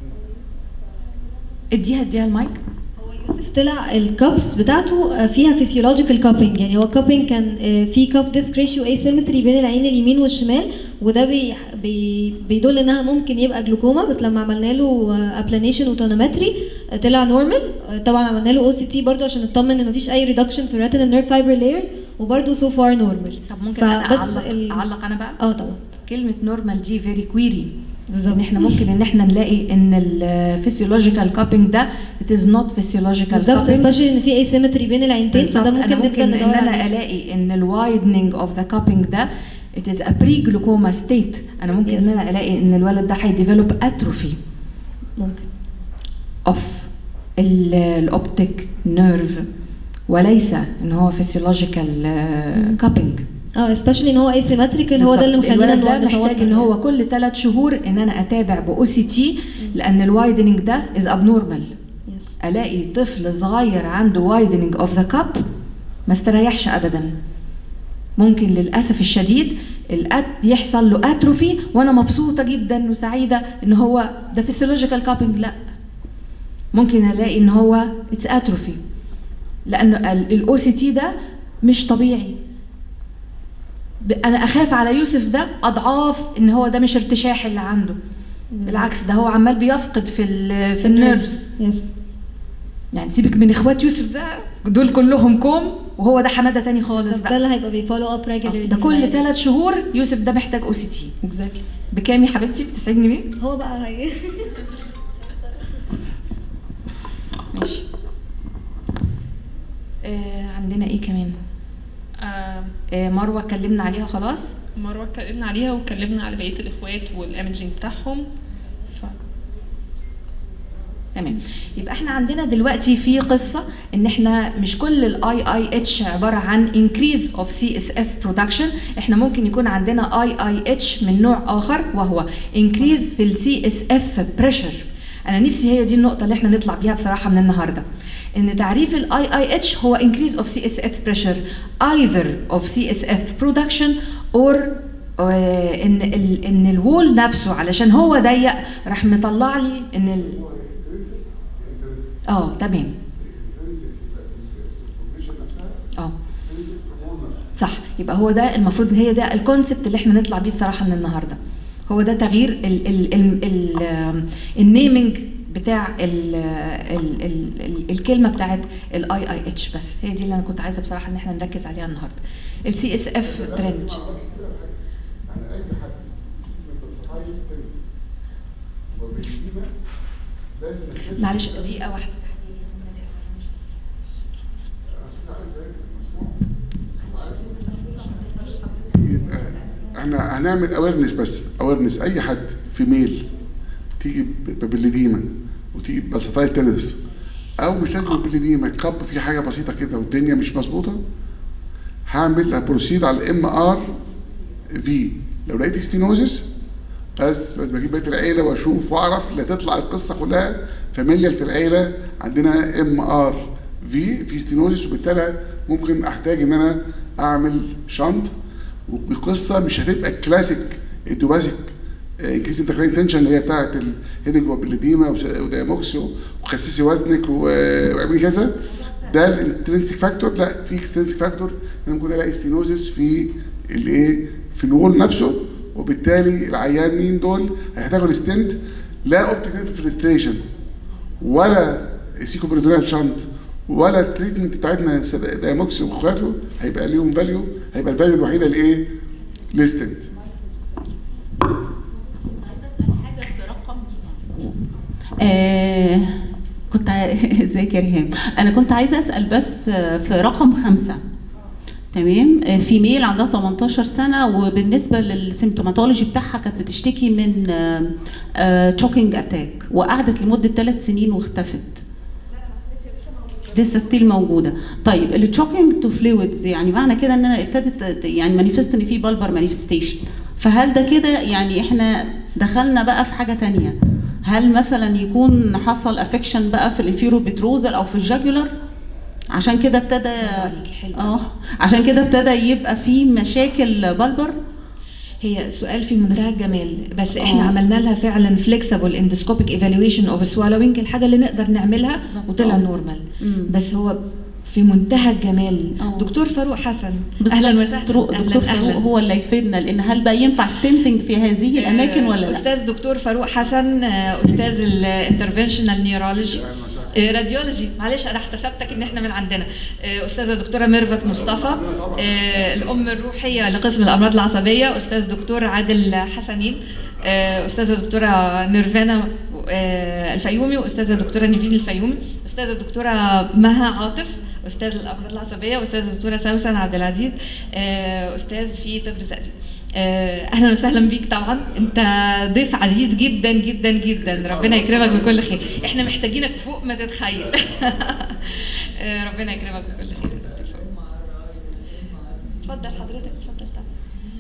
اديها اديها المايك
هو يوسف طلع الكابس بتاعته فيها فيسيولوجيكال كابينج يعني هو الكابينج كان في كاب ديسك ريشيو اسيمتري بين العين اليمين والشمال وده بي بي بيدل انها ممكن يبقى جلوكوما بس لما عملنا له ابلانيشن وتونومتري طلع نورمال طبعا عملنا له او سي تي برضه عشان نطمن ان مفيش اي ريدكشن في الريتينال نيرف فايبر لايرز وبرضه سو فار نورمال
طب ممكن انا
فبس
اعلق
ال-
اعلق انا بقى
اه طبعا
كلمه نورمال دي فيري كويري
بالظبط.
ان احنا ممكن ان احنا نلاقي ان الفسيولوجيكال كابينج ده it is not physiological
بالظبط
cupping.
especially ان في asymmetry بين العينتين
بالظبط
فده
انا
ممكن
ممكن
نبدا
ان
ندور
انا
عليه
الاقي ان الوايدنينج اوف ذا كابينج ده it is a pre-glaucoma state انا ممكن
Yes.
ان انا الاقي ان الولد ده هيديفلوب اتروفي
ممكن
اوف الاوبتيك نيرف وليس ان هو فيسيولوجيكال كابينج
اه especially ان هو asymmetrical هو ده اللي مخلينا
الولد ده
نتوتر
محتاج ان هو كل ثلاث شهور ان انا اتابع باو سي تي لان الوايدنينج ده از ابنورمال
Yes.
الاقي طفل صغير عنده وايدنينج اوف ذا كاب ما استريحش ابدا ممكن للاسف الشديد الأت يحصل له اتروفي وانا مبسوطه جدا وسعيده ان هو ده فيسيولوجيكال كابينج لا ممكن الاقي ان هو اتس اتروفي لان الاو سي تي ده مش طبيعي ب- انا اخاف على يوسف ده اضعاف ان هو ده مش ارتشاح اللي عنده بالعكس ده هو عمال بيفقد في ال في النيرفز
يس
يعني سيبك من اخوات يوسف ده دول كلهم كوم وهو ده حماده تاني خالص
ده
بقى
اللي هيبقى بيفولو اب ريجولارلي
ده كل ثلاث شهور يوسف ده محتاج او سي تي
اكزاكتلي
بكام يا حبيبتي ب 90 جنيه
هو بقى هي
ماشي آه عندنا ايه كمان
آه
آه مروه اتكلمنا عليها خلاص
مروه اتكلمنا عليها واتكلمنا على بقيه الاخوات والايمجنج بتاعهم ف
تمام يبقى احنا عندنا دلوقتي في قصه ان احنا مش كل الاي اي اتش عباره عن انكريز اوف سي اس اف برودكشن احنا ممكن يكون عندنا اي اي اتش من نوع اخر وهو انكريز في السي اس اف بريشر انا نفسي هي دي النقطه اللي احنا نطلع بيها بصراحه من النهارده ان تعريف الاي اي اتش هو increase of CSF pressure either of CSF production or آه، ان ال ان الوول نفسه علشان هو ضيق راح مطلع لي ان ال اه تمام اه صح يبقى هو ده المفروض هي ده الكونسبت اللي احنا نطلع بيه بصراحه من النهارده هو ده تغيير ال ال ال ال النيمنج بتاع ال ال ال ال الكلمه بتاعت الاي اي اتش بس هي دي اللي انا كنت عايزه بصراحه ان احنا نركز عليها النهارده السي اس اف درينج معلش دقيقه واحده
يبقى احنا هنعمل اويرنس بس اويرنس اي حد في ميل تيجي ببلديما وتيجي بسطايل تنس او مش لازم ببلديما كب في حاجه بسيطه كده والدنيا مش مظبوطه هعمل بروسيد على الام ار في لو لقيت ستينوزس بس لازم اجيب بقيه العيله واشوف واعرف اللي هتطلع القصه كلها فاميليال في العيله عندنا ام ار في في ستينوزس وبالتالي ممكن احتاج ان انا اعمل شنط وقصه مش هتبقى كلاسيك ادوباسيك انكريز انتركلاين تنشن اللي هي بتاعت الهيدج وبالديما ودايموكس وخسسي وزنك و- واعملي كذا ده الانترنسيك فاكتور لا في اكسترنسيك فاكتور انا ممكن الاقي ستينوزس في الايه في الوول نفسه وبالتالي العيان مين دول هيحتاجوا الستنت لا اوبتيك فلستريشن ولا سيكو بريدونال شانت ولا التريتمنت بتاعتنا دايموكس واخواته هيبقى ليهم فاليو هيبقى الفاليو الوحيده لايه؟ لستنت
عايزه اسال حاجه في رقم آه كنت ع- ازيك يا ريهام انا كنت عايزه اسال بس آه، في رقم خمسة تمام آه، في ميل عندها 18 سنه وبالنسبه للسيمتوماتولوجي بتاعها كانت بتشتكي من تشوكينج اتاك وقعدت لمده ثلاث سنين واختفت لسه ستيل موجوده طيب التشوكينج تو فلويدز يعني معنى كده ان انا ابتدت يعني مانيفست ان في بالبر مانيفستيشن فهل ده كده يعني احنا دخلنا بقى في حاجه تانية هل مثلا يكون حصل افكشن بقى في الانفيرو بتروزل او في الجاجولار عشان كده ابتدى
برافو عليكي، حلو.
اه عشان كده ابتدى يبقى في مشاكل بلبر
هي سؤال في منتهى الجمال بس احنا
آه.
عملنا لها فعلا فليكسبل اندسكوبيك ايفالويشن اوف سوالوينج الحاجه اللي نقدر نعملها
بالظبط.
وطلع
آه.
نورمال
مم.
بس هو في منتهى الجمال
آه.
دكتور فاروق حسن
بالظبط.
اهلا وسهلا
دكتور
أهلاً،
دكتور فاروق
أهلاً.
هو اللي يفيدنا لان هل بقى ينفع ستنتنج في هذه الاماكن ولا لا؟
استاذ دكتور فاروق حسن آه، استاذ الانترفنشنال نيورولوجي راديولوجي معلش انا احتسبتك ان احنا من عندنا آه، استاذه دكتوره ميرفت مصطفى آه، الام الروحيه لقسم الامراض العصبيه استاذ دكتور عادل حسنين آه، استاذه دكتوره نيرفانا آه، الفيومي واستاذه دكتوره نيفين الفيومي استاذه دكتوره مها عاطف استاذ الامراض العصبيه واستاذه دكتوره سوسن عبد العزيز آه، استاذ في طب الزقازيق آه، اهلا وسهلا بيك طبعا انت ضيف عزيز جدا جدا جدا ربنا يكرمك بكل خير احنا محتاجينك فوق ما تتخيل آه، ربنا يكرمك بكل خير يا دكتور فاروق. اتفضل حضرتك اتفضل طبعا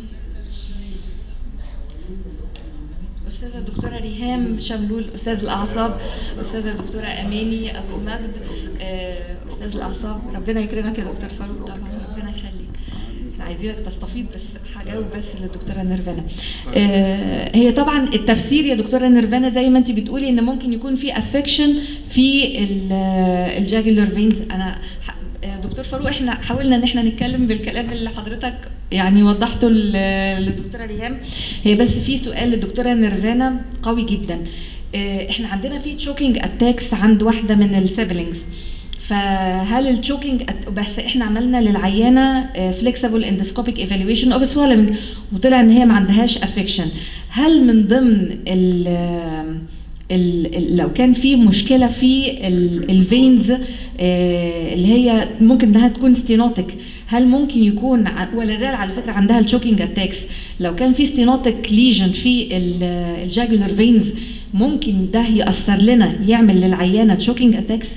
استاذه الدكتوره ريهام شملول استاذ الاعصاب استاذه الدكتوره اماني ابو مجد آه، استاذ الاعصاب ربنا يكرمك يا دكتور فاروق طبعا ربنا يخليك احنا عايزينك تستفيض بس هجاوب بس للدكتوره نيرفانا آه، هي طبعا التفسير يا دكتوره نيرفانا زي ما انت بتقولي ان ممكن يكون في افكشن في الجاجولار فينز انا ح- آه، دكتور فاروق احنا حاولنا ان احنا نتكلم بالكلام اللي حضرتك يعني وضحته ل- للدكتوره ريهام هي بس في سؤال للدكتوره نيرفانا قوي جدا آه، احنا عندنا في تشوكينج اتاكس عند واحده من السيبلينجز فهل التشوكينج بس احنا عملنا للعيانه فليكسبل اندسكوبيك ايفالويشن اوف سوالوينج وطلع ان هي ما عندهاش افكشن هل من ضمن ال ال ال لو كان في مشكله في الفينز اللي هي ممكن انها تكون ستينوتك هل ممكن يكون ع- ولا زال على فكره عندها الشوكينج اتاكس لو كان في ستينوتك ليجن في الجاجولار فينز ممكن ده ياثر لنا يعمل للعيانه تشوكينج اتاكس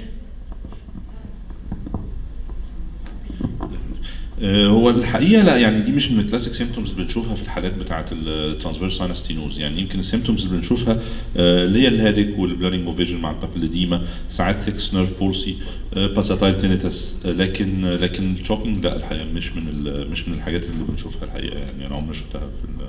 آه، هو الحقيقه لا يعني دي مش من الكلاسيك سيمتومز اللي بنشوفها في الحالات بتاعه الترانسفيرس ساينستينوز يعني يمكن السيمتومز اللي بنشوفها آه، اللي هي الهيديك والبلورينج اوف فيجن مع البابيليديما ساعات تكس نيرف بولسي باساتايل تينيتس لكن لكن الشوكينج لا الحقيقه مش من ال- مش من الحاجات اللي بنشوفها الحقيقه يعني انا عمري ما شفتها في ال-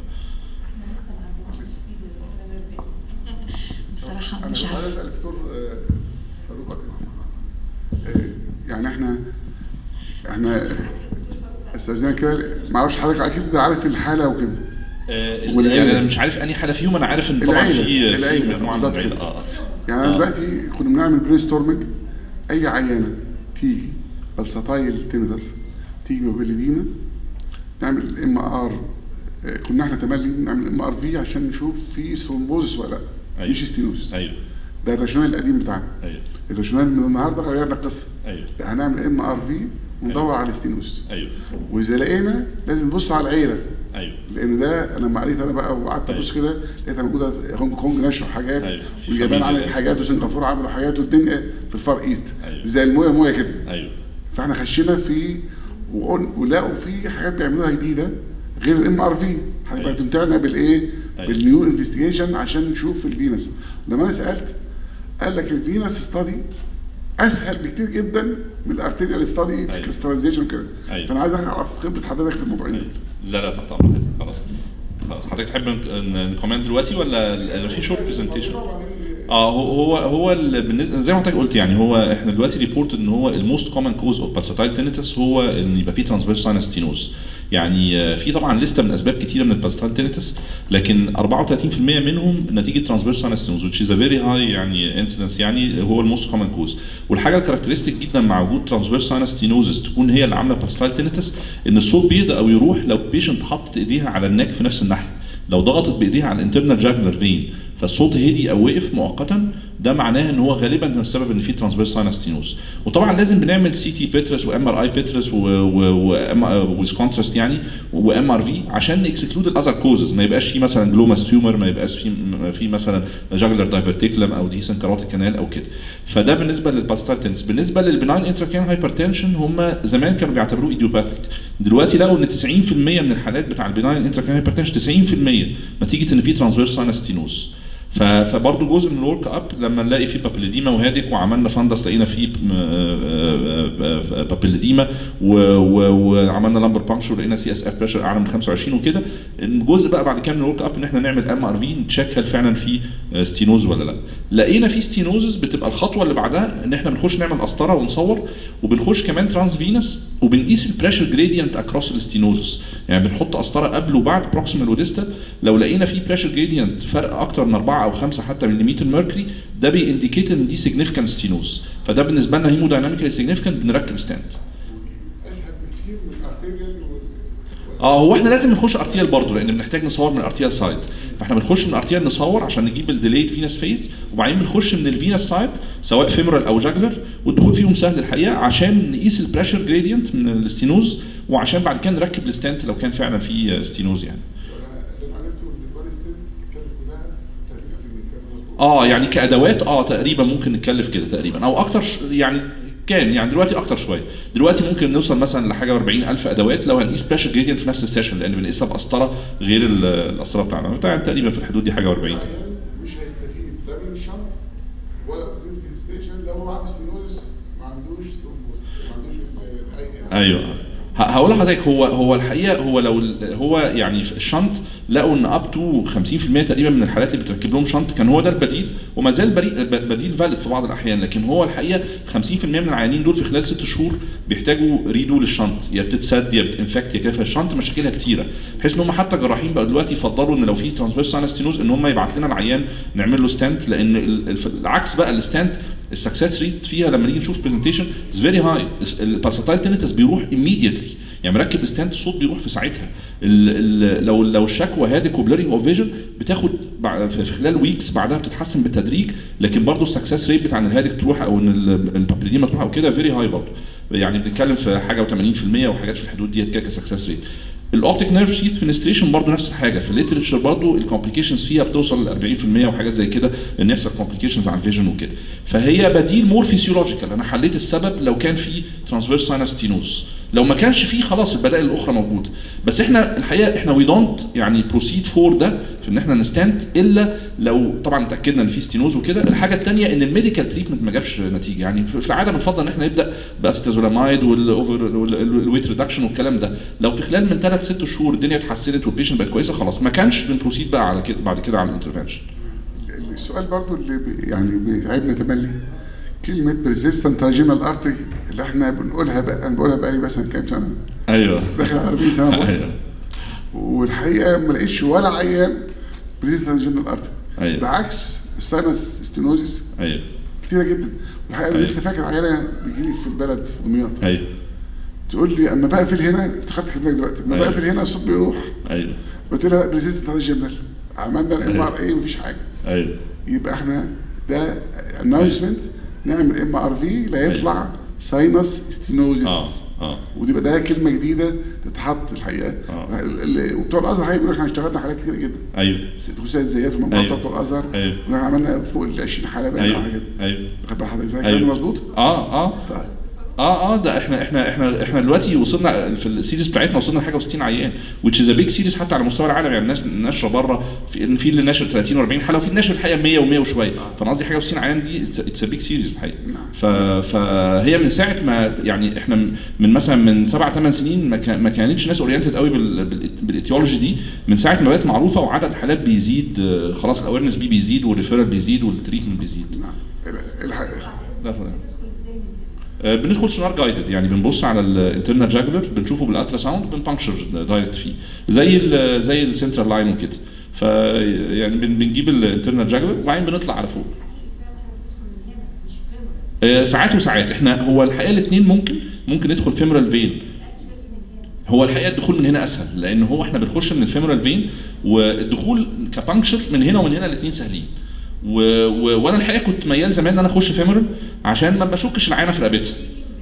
بصراحه
انا
مش
كنت عايز
عارفه
اسال الدكتور آه، فاروق آه، يعني احنا احنا استاذنا كده ما اعرفش حضرتك اكيد عارف الحاله وكده
آه،
والعيلة.
يعني انا مش عارف انهي حاله فيهم انا عارف ان طبعا
العيلة.
في في
العيلة.
مجموعه من
بالظبط
العيله
كده.
اه
يعني انا
آه.
دلوقتي كنا بنعمل برين ستورمنج اي عيانه تيجي بلسطايل تينيتس تيجي ببلدينا نعمل ام ار كنا احنا تملي نعمل ام ار في عشان نشوف في ثرومبوزس ولا لا
أيوة.
مش ستينوز
ايوه
ده الراشونال القديم بتاعنا
ايوه
الراشونال من النهارده غيرنا القصه
ايوه
لا هنعمل ام ار في وندور على ستينوز
ايوه
واذا لقينا لازم نبص على العيله
ايوه
لان ده انا لما قريت انا بقى وقعدت ابص كده لقيتها موجوده في هونج كونج نشروا حاجات
أيوة. في
واليابان
فاميليا
عملت
الأساس.
حاجات وسنغافوره عملوا حاجات والدنيا في الفار ايست
أيوة.
زي المويه مويه كده
ايوه
فاحنا خشينا في وقل- ولقوا في حاجات بيعملوها جديده غير الام ار في
أيوة.
هتمتعنا بالايه؟
أيوة.
بالنيو انفستيجيشن عشان نشوف الفينس لما انا سالت قال لك الفينس ستادي اسهل بكتير جدا من الارتيريال ستادي في
أيوة.
الكريستاليزيشن كده
أيوة.
فانا عايز اعرف خبره حضرتك في الموضوعين دول
لا لا تحت امرك خلاص خلاص حضرتك تحب ن- نكومنت دلوقتي ولا ال- في شورت برزنتيشن اه هو هو هو ال- بالنسبه زي ما حضرتك قلت يعني هو احنا دلوقتي ريبورت ان هو الموست كومن كوز اوف بالساتايل تينيتس هو ان يبقى في ترانسفيرس ساينستينوز يعني آه، في طبعا لسته من اسباب كتيره من البالساتايل تينيتس لكن 34% منهم نتيجه ترانسفيرس ساينستينوز which is a very high يعني incidence يعني هو الموست كومن كوز والحاجه الكاركترستيك جدا مع وجود ترانسفيرس ساينستينوزس تكون هي اللي عامله بالساتايل تينيتس ان الصوت بيهدى او يروح لو البيشنت حطت ايديها على النك في نفس الناحيه لو ضغطت بايديها على الانترنال جاجلر فين فالصوت هدي او وقف مؤقتا ده معناه ان هو غالبا هو السبب ان في ترانسفيرس ساينستينوز وطبعا لازم بنعمل سي تي بيترس وام ار اي بيترس ويز كونتراست يعني وام ار في عشان نكسكلود الاذر كوزز ما يبقاش في مثلا جلوماس تيومر ما يبقاش في في مثلا جاجلر دايفرتيكلم او ديسن كاروتيك كانال او كده فده بالنسبه للباستالتنس بالنسبه للبناين انتراكيان هايبرتنشن هم زمان كانوا بيعتبروه ايديوباثيك دلوقتي لقوا ان 90% من الحالات بتاع البناين انتراكيان هايبرتنشن 90% نتيجه ان في ترانسفيرس ساينستينوز ف- فبرضه جزء من الورك اب لما نلاقي فيه بابيليديما وهادك وعملنا فندس لقينا فيه بابيليديما وعملنا لامبر بانكشر ولقينا سي اس اف بريشر اعلى من 25 وكده الجزء بقى بعد كده من الورك اب ان احنا نعمل ام ار في نتشيك هل فعلا في ستينوز ولا لا لقينا في ستينوزز بتبقى الخطوه اللي بعدها ان احنا بنخش نعمل قسطره ونصور وبنخش كمان ترانس فينس وبنقيس البريشر جريدينت اكروس الستينوزس يعني بنحط قسطره قبل وبعد بروكسيمال وديستال لو لقينا في بريشر جريدينت فرق اكتر من 4 او 5 حتى مليمتر ميركوري ده بينديكيت ان دي سيجنيفيكانت ستينوز فده بالنسبه لنا هيمودايناميكالي سيجنيفيكانت بنركب ستاند
اسهل بكتير من الارتيريال
اه هو احنا لازم نخش ارتيال برضه لان بنحتاج نصور من الارتيال سايد فاحنا بنخش من الارتيال نصور عشان نجيب الديليد فينس فيس وبعدين بنخش من الفينس سايد سواء فيمورال او جاجلر والدخول فيهم سهل الحقيقه عشان نقيس البريشر جريدينت من الستينوز وعشان بعد كده نركب الستانت لو كان فعلا في ستينوز يعني
اللي عرفته ان البادي ستيل كانت كلها تقريبا في المكان مظبوط
اه يعني كادوات اه تقريبا ممكن نتكلف كده تقريبا او اكتر ش... يعني كان يعني دلوقتي اكتر شويه دلوقتي ممكن نوصل مثلا لحاجه 40000 ادوات لو هنقيس بريشر جريدينت في نفس السيشن لان بنقيسها بقسطره غير ال- القسطره بتاعنا بتاع تقريبا في الحدود دي حاجه 40
العيان مش هيستفيد لا من الشنط ولا اوكسجين ستيشن لو هو عنده ستينوز ما عندوش ثرومبوز ما عندوش ال- اي
ايوه ه- هقول لحضرتك هو هو الحقيقه هو لو ال- هو يعني في الشنط لقوا ان اب تو 50% تقريبا من الحالات اللي بتركب لهم شنط كان هو ده البديل وما زال بري- ب- بديل فالid في بعض الاحيان لكن هو الحقيقه 50% من العيانين دول في خلال ست شهور بيحتاجوا ريدو للشنط يا بتتسد يا بتنفكت يا كده فالشنط مشاكلها كتيره بحيث ان هم حتى جراحين بقى دلوقتي يفضلوا ان لو في ترانسفيرس ستينوز ان هم يبعت لنا العيان نعمل له ستانت لان ال- الف- العكس بقى الستانت السكسس ريت فيها لما نيجي نشوف برزنتيشن از فيري هاي البارساتايل تينيتس بيروح immediately يعني مركب ستاند الصوت بيروح في ساعتها ال ال لو لو الشكوى هادك وبليرنج اوف فيجن بتاخد بع- في في خلال ويكس بعدها بتتحسن بالتدريج لكن برضه السكسس ريت بتاع ان الهادك تروح او ان ال- البابريديما تروح او كده فيري هاي برضه يعني بنتكلم في حاجه و80% وحاجات في الحدود ديت كده كسكسس ريت الاوبتيك نيرف شيث فينستريشن برضه نفس الحاجه في الليترشر برضه الكومبليكيشنز فيها بتوصل ل 40% وحاجات زي كده ان يحصل كومبليكيشنز على الفيجن وكده فهي بديل مور فيسيولوجيكال انا حليت السبب لو كان في ترانسفيرس ساينس ستينوز لو ما كانش فيه خلاص البدائل الاخرى موجوده بس احنا الحقيقه احنا وي دونت يعني بروسيد فور ده في ان احنا نستنت الا لو طبعا اتاكدنا ان في ستينوز وكده الحاجه الثانيه ان الميديكال تريتمنت ما جابش نتيجه يعني في في العاده بنفضل ان احنا نبدا باستازولامايد والويت ريدكشن والكلام ده لو في خلال من ثلاث ست شهور الدنيا اتحسنت والبيشنت بقت كويسه خلاص ما كانش بنبروسيد بقى على كده بعد كده على الانترفنشن
السؤال برضو اللي بي يعني بيتعبنا تملي كلمة بريزيستنت تراجيمال ارتري اللي احنا بنقولها بقى انا بقولها بقالي مثلا كام سنة
ايوه
داخل على 40 سنة بقول.
ايوه
والحقيقة ما لقيتش ولا عيان بريزيستنت تراجيمال ارتري
ايوه
بعكس الساينس ستينوزيس
ايوه
كتيرة جدا والحقيقة انا
أيوة.
لسه فاكر عيانة بيجي لي في البلد في دمياط
ايوه
تقول لي اما بقفل هنا افتكرت حضرتك دلوقتي اما
أيوة.
بقفل هنا الصوت بيروح
ايوه
قلت لها بريزيستنت تراجيمال عملنا الام ار اي مفيش حاجة
ايوه
يبقى احنا ده اناونسمنت نعمل ام ار في لا يطلع ساينس ستينوزيس
اه اه
ودي بقى ده كلمه جديده تتحط الحقيقه
آه.
ال- ال- وبتوع الازهر هيقولوا احنا اشتغلنا حالات كتير جدا
ايوه
ست خسائر زيات والمجموعه
أيوة.
بتوع الازهر
ايوه
واحنا عملنا فوق ال 20 حاله بقى
ايوه
حاجات
ايوه
واخد بال حضرتك ازاي
أيوة.
كلام مظبوط؟
اه اه
طيب
اه اه ده احنا احنا احنا احنا دلوقتي وصلنا في السيريز بتاعتنا وصلنا لحاجه و60 عيان which is a big series حتى على مستوى العالم يعني الناس ناشره بره في في اللي ناشر 30 و40 حاله وفي اللي ناشر الحقيقه 100 و100 وشويه فانا قصدي حاجه و60 عيان دي اتس a big series الحقيقه ف فهي من ساعه ما يعني احنا من مثلا من سبع ثمان سنين ما, كان ما كانتش ناس اورينتد قوي بال بال بالايتيولوجي دي من ساعه ما بقت معروفه وعدد الحالات بيزيد آه، خلاص الاويرنس بيه بيزيد والريفيرال بيزيد والتريتمنت بيزيد
نعم ال- الحقيقه
لا فضل. آه، بندخل سونار جايدد يعني بنبص على الانترنال جاجولر بنشوفه بالالترا ساوند بنبانكشر دايركت فيه زي ال زي السنترال لاين وكده ف يعني بن- بنجيب الانترنال جاجولر وبعدين بنطلع على فوق آه، ساعات وساعات احنا هو الحقيقه الاثنين ممكن ممكن ندخل فيمورال فين هو الحقيقه الدخول من هنا اسهل لان هو احنا بنخش من الفيمورال فين والدخول كبانكشر من هنا ومن هنا الاثنين سهلين و... و... وانا الحقيقه كنت ميال زمان ان انا اخش فيمورال عشان ما بشكش العينه في رقبتها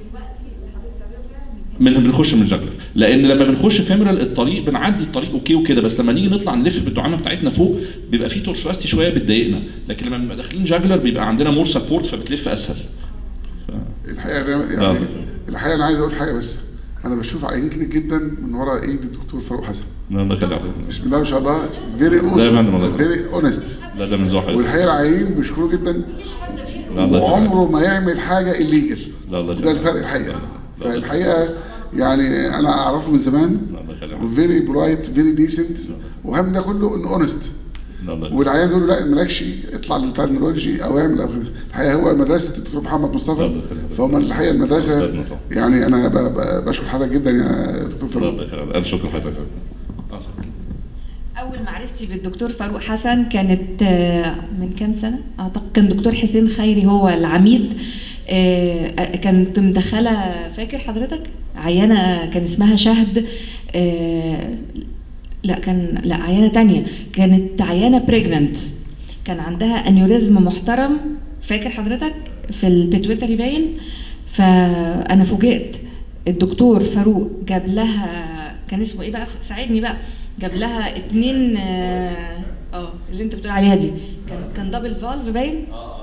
من بنخش من الجاجلر لان لما بنخش فيمورال الطريق بنعدي الطريق اوكي وكده بس لما نيجي نطلع نلف بالدعامه بتاعتنا فوق بيبقى في تورشواستي شويه بتضايقنا لكن لما بنبقى داخلين جاجلر بيبقى عندنا مور سبورت فبتلف اسهل
الحقيقه ده يعني الحقيقه انا عايز اقول حاجه بس انا بشوف عيان كتير جدا من ورا ايد الدكتور فاروق حسن
لا الله يخليك
بسم الله ما شاء الله فيري
لا يا فندم، الله
فيري اونست
لا ده من ذوق حضرتك
والحقيقه العيانين بيشكروه جدا
لا الله يخليك
وعمره ما يعمل حاجه الليجل
لا الله
وده
يخليك
الفرق الحقيقه فالحقيقه يعني انا اعرفه من زمان
لا الله يخليك
وفيري برايت فيري ديسنت واهم ده كله انه اونست
لا الله يخليك
والعيان يقول له لا مالكش اطلع بتاع النيورولوجي او اعمل او كده. الحقيقه هو مدرسه الدكتور محمد مصطفى فهم الحقيقه المدرسه
أستاذنا طبعا.
يعني انا ب- ب- بشكر حضرتك جدا يا دكتور
لا
فاروق
الله يخليك الف شكر لحضرتك آه.
اول معرفتي بالدكتور فاروق حسن كانت آه، من كام سنه اعتقد كان دكتور حسين خيري هو العميد آه، كنت مدخله فاكر حضرتك عيانه كان اسمها شهد آه، لا كان لا عيانه تانية كانت عيانه بريجننت كان عندها انيوريزم محترم فاكر حضرتك في البيتويتري باين فانا فوجئت الدكتور فاروق جاب لها كان اسمه ايه بقى ساعدني بقى جاب لها اتنين اه آه، اللي انت بتقول عليها دي كان كان دبل فالف باين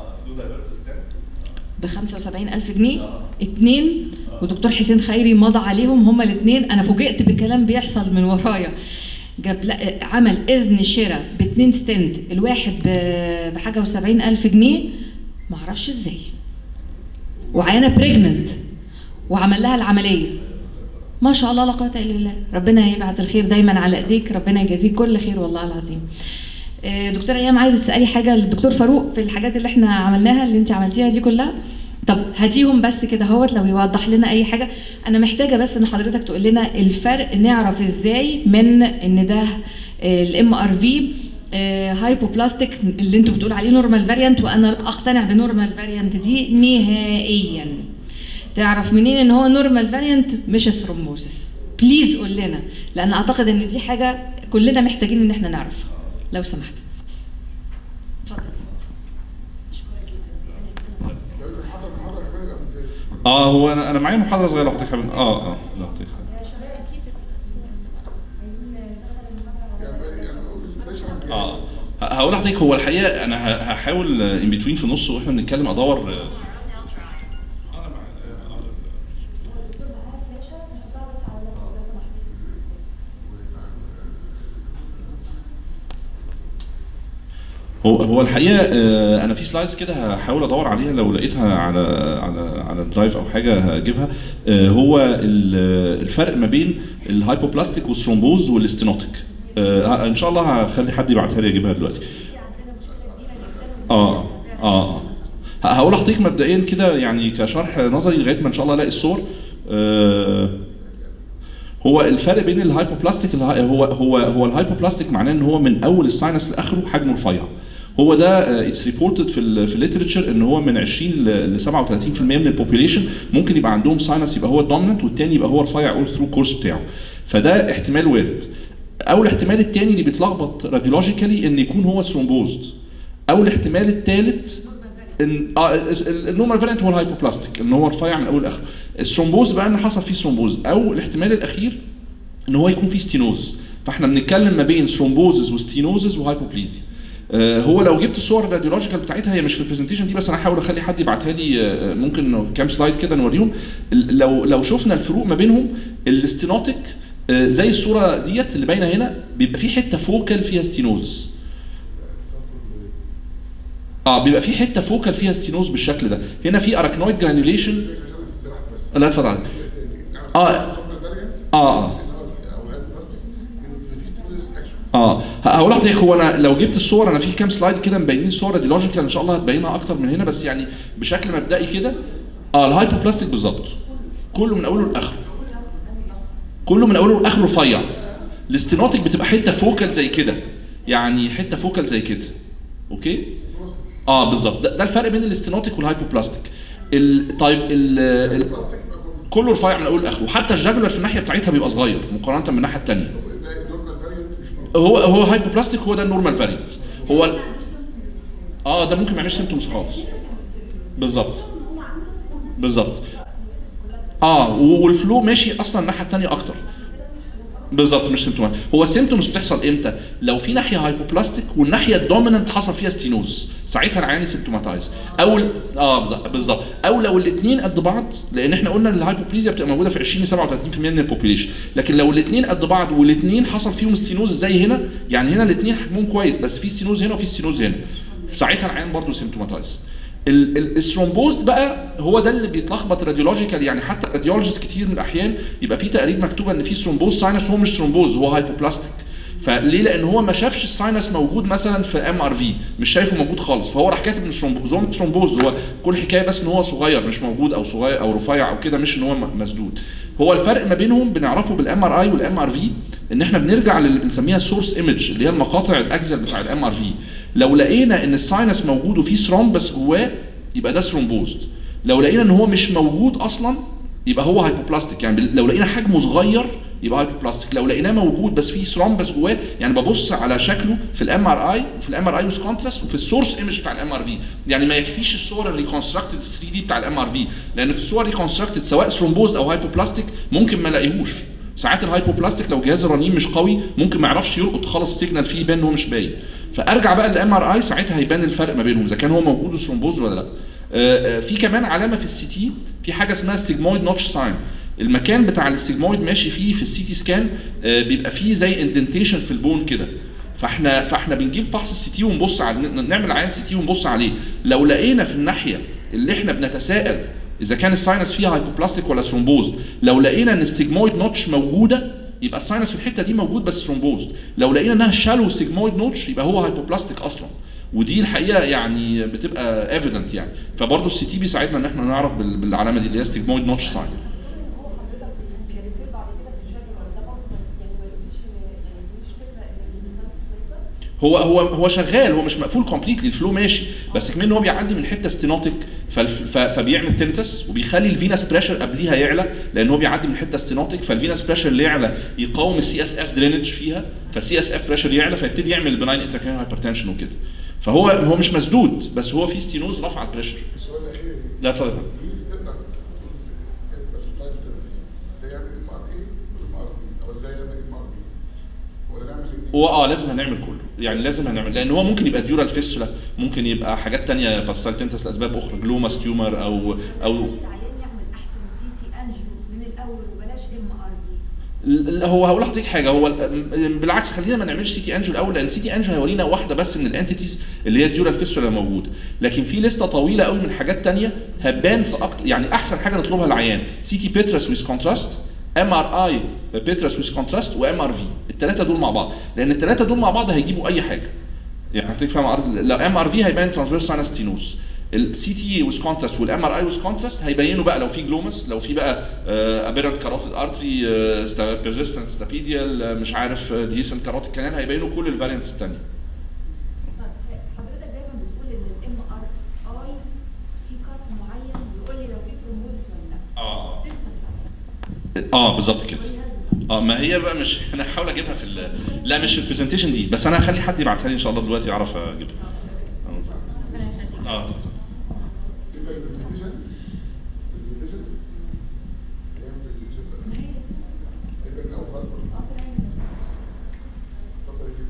ب 75000 جنيه اتنين ودكتور حسين خيري مضى عليهم هما الاثنين انا فوجئت بكلام بيحصل من ورايا جاب لا عمل اذن شراء باتنين ستنت الواحد ب- بحاجه و ألف جنيه معرفش ازاي وعيانه بريجننت وعمل لها العمليه ما شاء الله لا قوه الا بالله ربنا يبعت الخير دايما على ايديك ربنا يجازيك كل خير والله العظيم آه، دكتوره ايام عايزه تسالي حاجه للدكتور فاروق في الحاجات اللي احنا عملناها اللي انت عملتيها دي كلها طب هاتيهم بس كده هوت لو يوضح لنا اي حاجه انا محتاجه بس ان حضرتك تقول لنا الفرق نعرف ازاي من ان ده الام ار في هايبوبلاستيك اللي انتوا بتقولوا عليه نورمال فاريانت وانا لا اقتنع بنورمال فاريانت دي نهائيا تعرف منين ان هو نورمال فاريانت مش الثرومبوسيس بليز قول لنا لان اعتقد ان دي حاجه كلنا محتاجين ان احنا نعرفها لو سمحت اتفضل
اه هو انا انا معايا محاضره صغيره لو حضرتك حابب اه اه لا حضرتك اه ه- هقول لحضرتك هو الحقيقه انا ه- هحاول ان بتوين في النص واحنا بنتكلم ادور آه، هو هو الحقيقه آه، انا في سلايدز كده هحاول ادور عليها لو لقيتها على على على درايف او حاجه هجيبها آه، هو ال- الفرق ما بين الهايبوبلاستيك والثرومبوز والاستينوتيك آه، ان شاء الله هخلي حد يبعتها لي اجيبها دلوقتي اه اه اه ه- هقول لحضرتك مبدئيا كده يعني كشرح نظري لغايه ما ان شاء الله الاقي الصور آه، هو الفرق بين الهايبوبلاستيك الها- هو هو هو الهايبوبلاستيك معناه ان هو من اول الساينس لاخره حجمه رفيع هو ده اتس ريبورتد في ال في الليترشر ان هو من 20 ل 37% من البوبيليشن ممكن يبقى عندهم ساينس يبقى هو الدوميننت والتاني يبقى هو رفيع اول ثرو كورس بتاعه فده احتمال وارد او الاحتمال الثاني اللي بيتلخبط راديولوجيكالي ان يكون هو ثرومبوزد او الاحتمال الثالث ان اه النورمال فاريانت هو الهايبوبلاستيك ان هو رفيع من اول لاخر الثرومبوز بقى ان حصل فيه ثرومبوز او الاحتمال الاخير ان هو يكون فيه ستينوزس فاحنا بنتكلم ما بين ثرومبوزز وستينوزز وهايبوبليزيا آه، هو لو جبت الصور الراديولوجيكال بتاعتها هي مش في البرزنتيشن دي بس انا هحاول اخلي حد يبعتها لي آه، ممكن كام سلايد كده نوريهم ال- لو لو شفنا الفروق ما بينهم الاستينوتيك آه، زي الصوره ديت اللي باينه هنا بيبقى في حته فوكال فيها ستينوزس اه بيبقى في حته فوكال فيها ستينوز بالشكل ده هنا في اراكنويد جرانيوليشن لا اتفضل عليك. اه اه اه اه ه- هقول لحضرتك هو انا لو جبت الصور انا في كام سلايد كده مبينين صور راديولوجيكال ان شاء الله هتبينها اكتر من هنا بس يعني بشكل مبدئي كده اه الهايبوبلاستيك بالظبط كله من اوله لاخره كله من اوله لاخره رفيع الاستينوتيك بتبقى حته فوكال زي كده يعني حته فوكال زي كده اوكي اه بالظبط ده, ده الفرق بين الاستينوتيك والهايبوبلاستيك ال طيب ال ال كله رفيع من اوله لاخره وحتى الجاجولار في الناحيه بتاعتها بيبقى صغير مقارنه بالناحيه الثانيه هو هو هايبوبلاستيك هو ده النورمال فاريانت هو ال- اه ده ممكن ما يعملش سيمتومز خالص بالظبط بالظبط اه و- والفلو ماشي اصلا الناحيه الثانيه اكتر بالظبط مش سيمتومات هو السيمتومز بتحصل امتى لو في ناحيه هايبوبلاستيك والناحيه الدوميننت حصل فيها ستينوز ساعتها العيان سيمتوماتايز او ال- اه بالظبط- بالظبط او لو الاثنين قد بعض لان احنا قلنا ان الهايبوبليزيا بتبقى موجوده في 20 ل 37% من البوبيليشن لكن لو الاثنين قد بعض والاثنين حصل فيهم ستينوز زي هنا يعني هنا الاثنين حجمهم كويس بس في ستينوز هنا وفي ستينوز هنا ساعتها العيان برضه سيمتوماتايز ال- ال- الثرومبوز بقى هو ده اللي بيتلخبط راديولوجيكال يعني حتى الراديولوجيست كتير من الاحيان يبقى في تقرير مكتوبه ان في ثرومبوز ساينس هو مش ثرومبوز هو هايبوبلاستيك فليه لان هو ما شافش الساينس موجود مثلا في ام ار في مش شايفه موجود خالص فهو راح كاتب ان ثرومبوز هو مش ثرومبوز هو كل حكايه بس ان هو صغير مش موجود او صغير او رفيع او كده مش ان هو م- مسدود هو الفرق ما بينهم بنعرفه بالام ار اي والام ار في ان احنا بنرجع للي بنسميها السورس ايمج اللي هي المقاطع الاجزاء بتاع الام ار في لو لقينا ان الساينس موجود وفي ثرومبس جواه يبقى ده ثرومبوزد لو لقينا ان هو مش موجود اصلا يبقى هو هايبوبلاستيك يعني لو لقينا حجمه صغير يبقى هايبوبلاستيك لو لقيناه موجود بس فيه ثرومبس جواه يعني ببص على شكله في الام ار اي وفي الام ار اي ويز كونتراست وفي السورس ايمج بتاع الام ار في يعني ما يكفيش الصور الريكونستراكتد 3 دي بتاع الام ار في لان في الصور ريكونستراكتد سواء ثرومبوز او هايبوبلاستيك ممكن ما الاقيهوش ساعات الهايبوبلاستيك لو جهاز الرنين مش قوي ممكن ما يعرفش يلقط خالص السيجنال فيه يبان ان هو مش باين فارجع بقى للام ار اي ساعتها هيبان الفرق ما بينهم اذا كان هو موجود ثرومبوز ولا لا آه، آه، في كمان علامه في السي تي في حاجه اسمها ستيجمويد نوتش ساين المكان بتاع الاستجمويد ماشي فيه في السي تي سكان آه، بيبقى فيه زي اندنتيشن في البون كده فاحنا فاحنا بنجيب فحص السي تي ونبص على نعمل عيان سي تي ونبص عليه لو لقينا في الناحيه اللي احنا بنتساءل اذا كان الساينس فيها هايبوبلاستيك ولا ثرومبوز لو لقينا ان الستيجمويد نوتش موجوده يبقى الساينس في الحته دي موجود بس ثرومبوز لو لقينا انها شالو ستيجمويد نوتش يبقى هو هايبوبلاستيك اصلا ودي الحقيقه يعني بتبقى ايفيدنت يعني فبرضه السي تي بيساعدنا ان احنا نعرف بال- بالعلامه دي اللي هي ستيجمويد نوتش ساين
هو حضرتك بيريفير بعد كده في الشكل ولا ده برضه يعني ما يقولش يعني مش فكره ان الانسان
هو هو هو شغال هو مش مقفول كومبليتلي الفلو ماشي بس كمان ان هو بيعدي من حته ستينوتيك فالف- ف- فبيعمل تينيتس وبيخلي الفينس بريشر قبليها يعلى لان هو بيعدي من حته ستينوتيك فالفينس بريشر اللي يعلى يقاوم السي اس اف درينج فيها فالسي اس اف بريشر يعلى فيبتدي يعمل بناين انتركينال هايبرتنشن وكده فهو هو مش مسدود بس هو في ستينوز رفع البريشر
السؤال الاخير
لا اتفضل يا فندم.
مين تقدر تقول بس لايف ده يعمل ام ار اي ولا ام ار بي ولا ده يعمل ام ار بي ولا نعمل الاثنين
هو اه لازم هنعمل كله يعني لازم هنعمل لان هو ممكن يبقى ديورال فيستولا ممكن يبقى حاجات تانية باستالتنتس لاسباب اخرى جلوماس تيومر او او
العيان يعمل احسن سي تي انجيو من الاول وبلاش ام ار بي
ال- هو هقول لحضرتك حاجه هو ال- بالعكس خلينا ما نعملش سي تي انجو الاول لان سي تي انجو هيورينا واحده بس من الانتيتيز اللي هي الديورال فيستولا موجوده لكن في لسته طويله قوي من حاجات تانية هتبان في اكتر يعني احسن حاجه نطلبها للعيان سي تي بيترس ويز كونتراست ام ار اي بيترس ويز كونتراست وام ار في الثلاثه دول مع بعض لان الثلاثه دول مع بعض هيجيبوا اي حاجه يعني حضرتك فاهم قصدي؟ لو ام ار في هيبان ترانسفيرس ساينس ستينوز السي تي ويز كونتراست والام ار اي ويز كونتراست هيبينوا بقى لو في جلومس لو في بقى ابيرنت كاروتيد ارتري بيرزيستنس ستابيديال مش عارف ديسنت كاروتيد كانال هيبينوا كل الفارينتس الثانيه
طب حضرتك دايما بتقول ان الام ار اي في كات معين بيقول لي لو في ثرومبوزس ولا لا
اه
تفحص
اه بالظبط كده اه ما هي بقى مش انا هحاول اجيبها في ال- لا مش في البرزنتيشن دي بس انا هخلي حد يبعتها لي ان شاء الله دلوقتي اعرف اجيبها اه
يبقى البرزنتيشن البرزنتيشن يعمل البرزنتيشن بقى يبقى من اول خالص برضه. اتفضل يا فندم.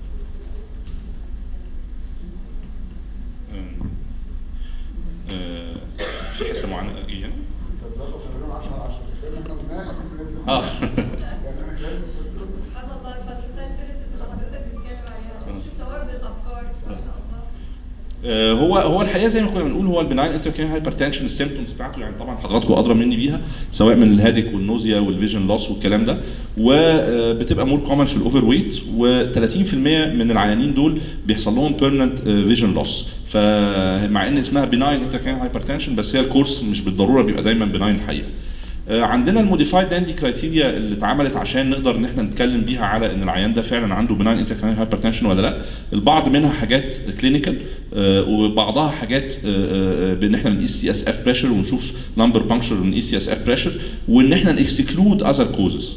أم. آه، في حته معينه ايه هنا؟
طب ده خلينا 10 على 10 لان احنا قلناها قبل ما نبدأ.
اه
يعني انا كلام
سبحان الله الفلسفه البيرتس اللي حضرتك بتتكلم عليها شوف توارد الافكار ما شاء الله
آه، هو هو الحقيقه زي ما كنا بنقول هو البناين انتركين هايبرتنشن السيمبتومز بتاعته يعني طبعا حضراتكم ادرى مني بيها سواء من الهادك والنوزيا والفيجن لوس والكلام ده وبتبقى مور كومن في الاوفر ويت و30% من العيانين دول بيحصل لهم بيرمننت فيجن لوس فمع ان اسمها بناين انتركين هايبرتنشن بس هي الكورس مش بالضروره بيبقى دايما بناين الحقيقه آه، عندنا الموديفايد داندي كرايتيريا اللي اتعملت عشان نقدر ان احنا نتكلم بيها على ان العيان ده فعلا عنده بناين انتركرينال هايبرتنشن ولا لا البعض منها حاجات كلينيكال وبعضها حاجات آه، آه، بان احنا نقيس سي اس اف بريشر ونشوف نمبر بانكشر ونقيس سي اس اف بريشر وان احنا نكسكلود اذر كوزز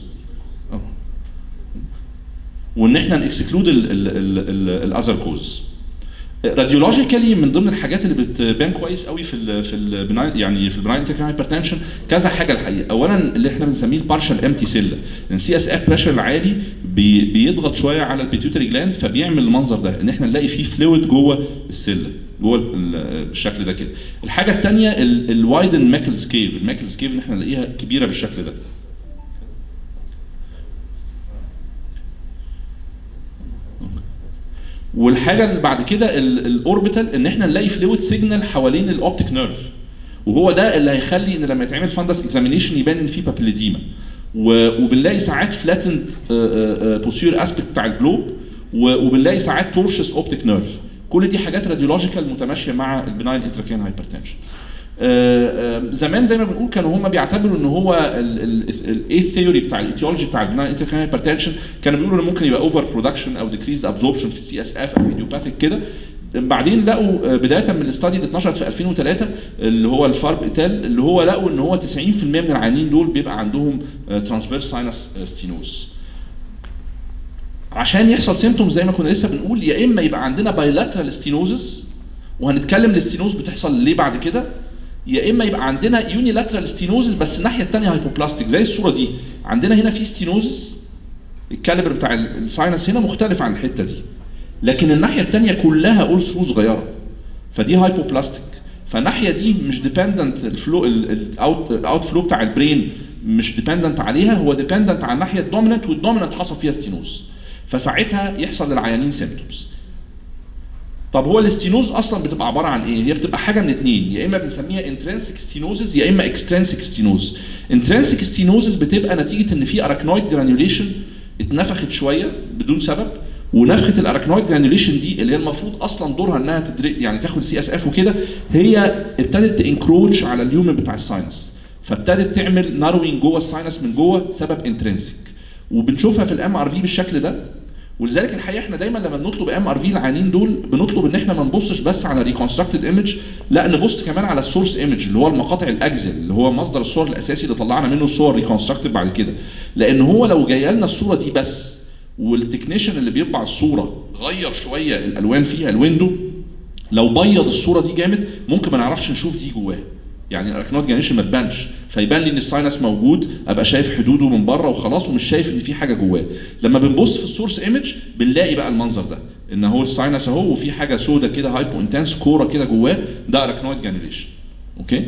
وان احنا نكسكلود الاذر كوزز راديولوجيكالي من ضمن الحاجات اللي بتبان كويس قوي في ال في ال يعني في البناين هايبرتنشن كذا حاجه الحقيقه اولا اللي احنا بنسميه البارشال امتي سيل السي اس اف بريشر العالي بي بيضغط شويه على البيتيوتري جلاند فبيعمل المنظر ده ان احنا نلاقي فيه فلويد جوه السله جوه ال- بالشكل ده كده الحاجه الثانيه الوايدن ماكلز كيف الماكلز كيف ان احنا نلاقيها كبيره بالشكل ده والحاجه اللي بعد كده ال- الاوربيتال ان احنا نلاقي فلويد سيجنال حوالين الاوبتيك نيرف وهو ده اللي هيخلي ان لما يتعمل فاندس اكزامينيشن يبان ان في بابيليديما وبنلاقي ساعات فلاتند بوسيور اسبكت بتاع الجلوب و- وبنلاقي ساعات تورشس اوبتيك نيرف كل دي حاجات راديولوجيكال متماشيه مع البناين انتراكين هايبرتنشن آه، آه، زمان زي ما بنقول كانوا هم بيعتبروا ان هو الايه ثيوري بتاع الايتيولوجي بتاع البناين انتراكين هايبرتنشن كانوا بيقولوا ان ممكن يبقى اوفر برودكشن او ديكريز ابزوربشن في السي اس اف او ايديوباثيك كده بعدين لقوا آه، بدايه من الاستادي اللي اتنشرت في 2003 اللي هو الفارب ايتال اللي هو لقوا ان هو 90% من العيانين دول بيبقى عندهم ترانسفيرس ساينس ستينوز عشان يحصل سيمتوم زي ما كنا لسه بنقول يا اما يبقى عندنا بايلاترال ستينوزس وهنتكلم الستينوز بتحصل ليه بعد كده يا اما يبقى عندنا يونيلاترال ستينوزس بس الناحيه الثانيه هايبوبلاستيك زي الصوره دي عندنا هنا في ستينوزس الكاليبر بتاع ال- الساينس هنا مختلف عن الحته دي لكن الناحيه الثانيه كلها اول ثرو صغيره فدي هايبوبلاستيك فالناحيه دي مش ديبندنت الفلو الاوت الاوت فلو بتاع البرين مش ديبندنت عليها هو ديبندنت على الناحيه الدوميننت والدوميننت حصل فيها ستينوز فساعتها يحصل للعيانين سيمتومز طب هو الاستينوز اصلا بتبقى عباره عن ايه؟ هي بتبقى حاجه من اتنين يا اما بنسميها انترنسك ستينوزز يا اما اكسترنسك ستينوز. انترنسك ستينوزز بتبقى نتيجه ان في اراكنويد جرانيوليشن اتنفخت شويه بدون سبب ونفخه الاراكنويد جرانيوليشن دي اللي هي المفروض اصلا دورها انها تدري يعني تاخد سي اس اف وكده هي ابتدت تنكروتش على اليومن بتاع الساينس فابتدت تعمل ناروينج جوه الساينس من جوه سبب انترنسك وبنشوفها في الام ار في بالشكل ده ولذلك الحقيقه احنا دايما لما بنطلب ام ار في العيانين دول بنطلب ان احنا ما نبصش بس على ريكونستراكتد ايمج لا نبص كمان على السورس ايمج اللي هو المقاطع الاجزل اللي هو مصدر الصور الاساسي اللي طلعنا منه الصور ريكونستراكتد بعد كده لان هو لو جايه لنا الصوره دي بس والتكنيشن اللي بيطبع الصوره غير شويه الالوان فيها الويندو لو بيض الصوره دي جامد ممكن ما نعرفش نشوف دي جواها يعني الاراكنويد جانيشن ما تبانش فيبان لي ان الساينس موجود ابقى شايف حدوده من بره وخلاص ومش شايف ان في حاجه جواه لما بنبص في السورس ايمج بنلاقي بقى المنظر ده ان هو الساينس اهو وفي حاجه سودة كده هايبو انتنس كوره كده جواه ده اراكنويد جانيوليشن اوكي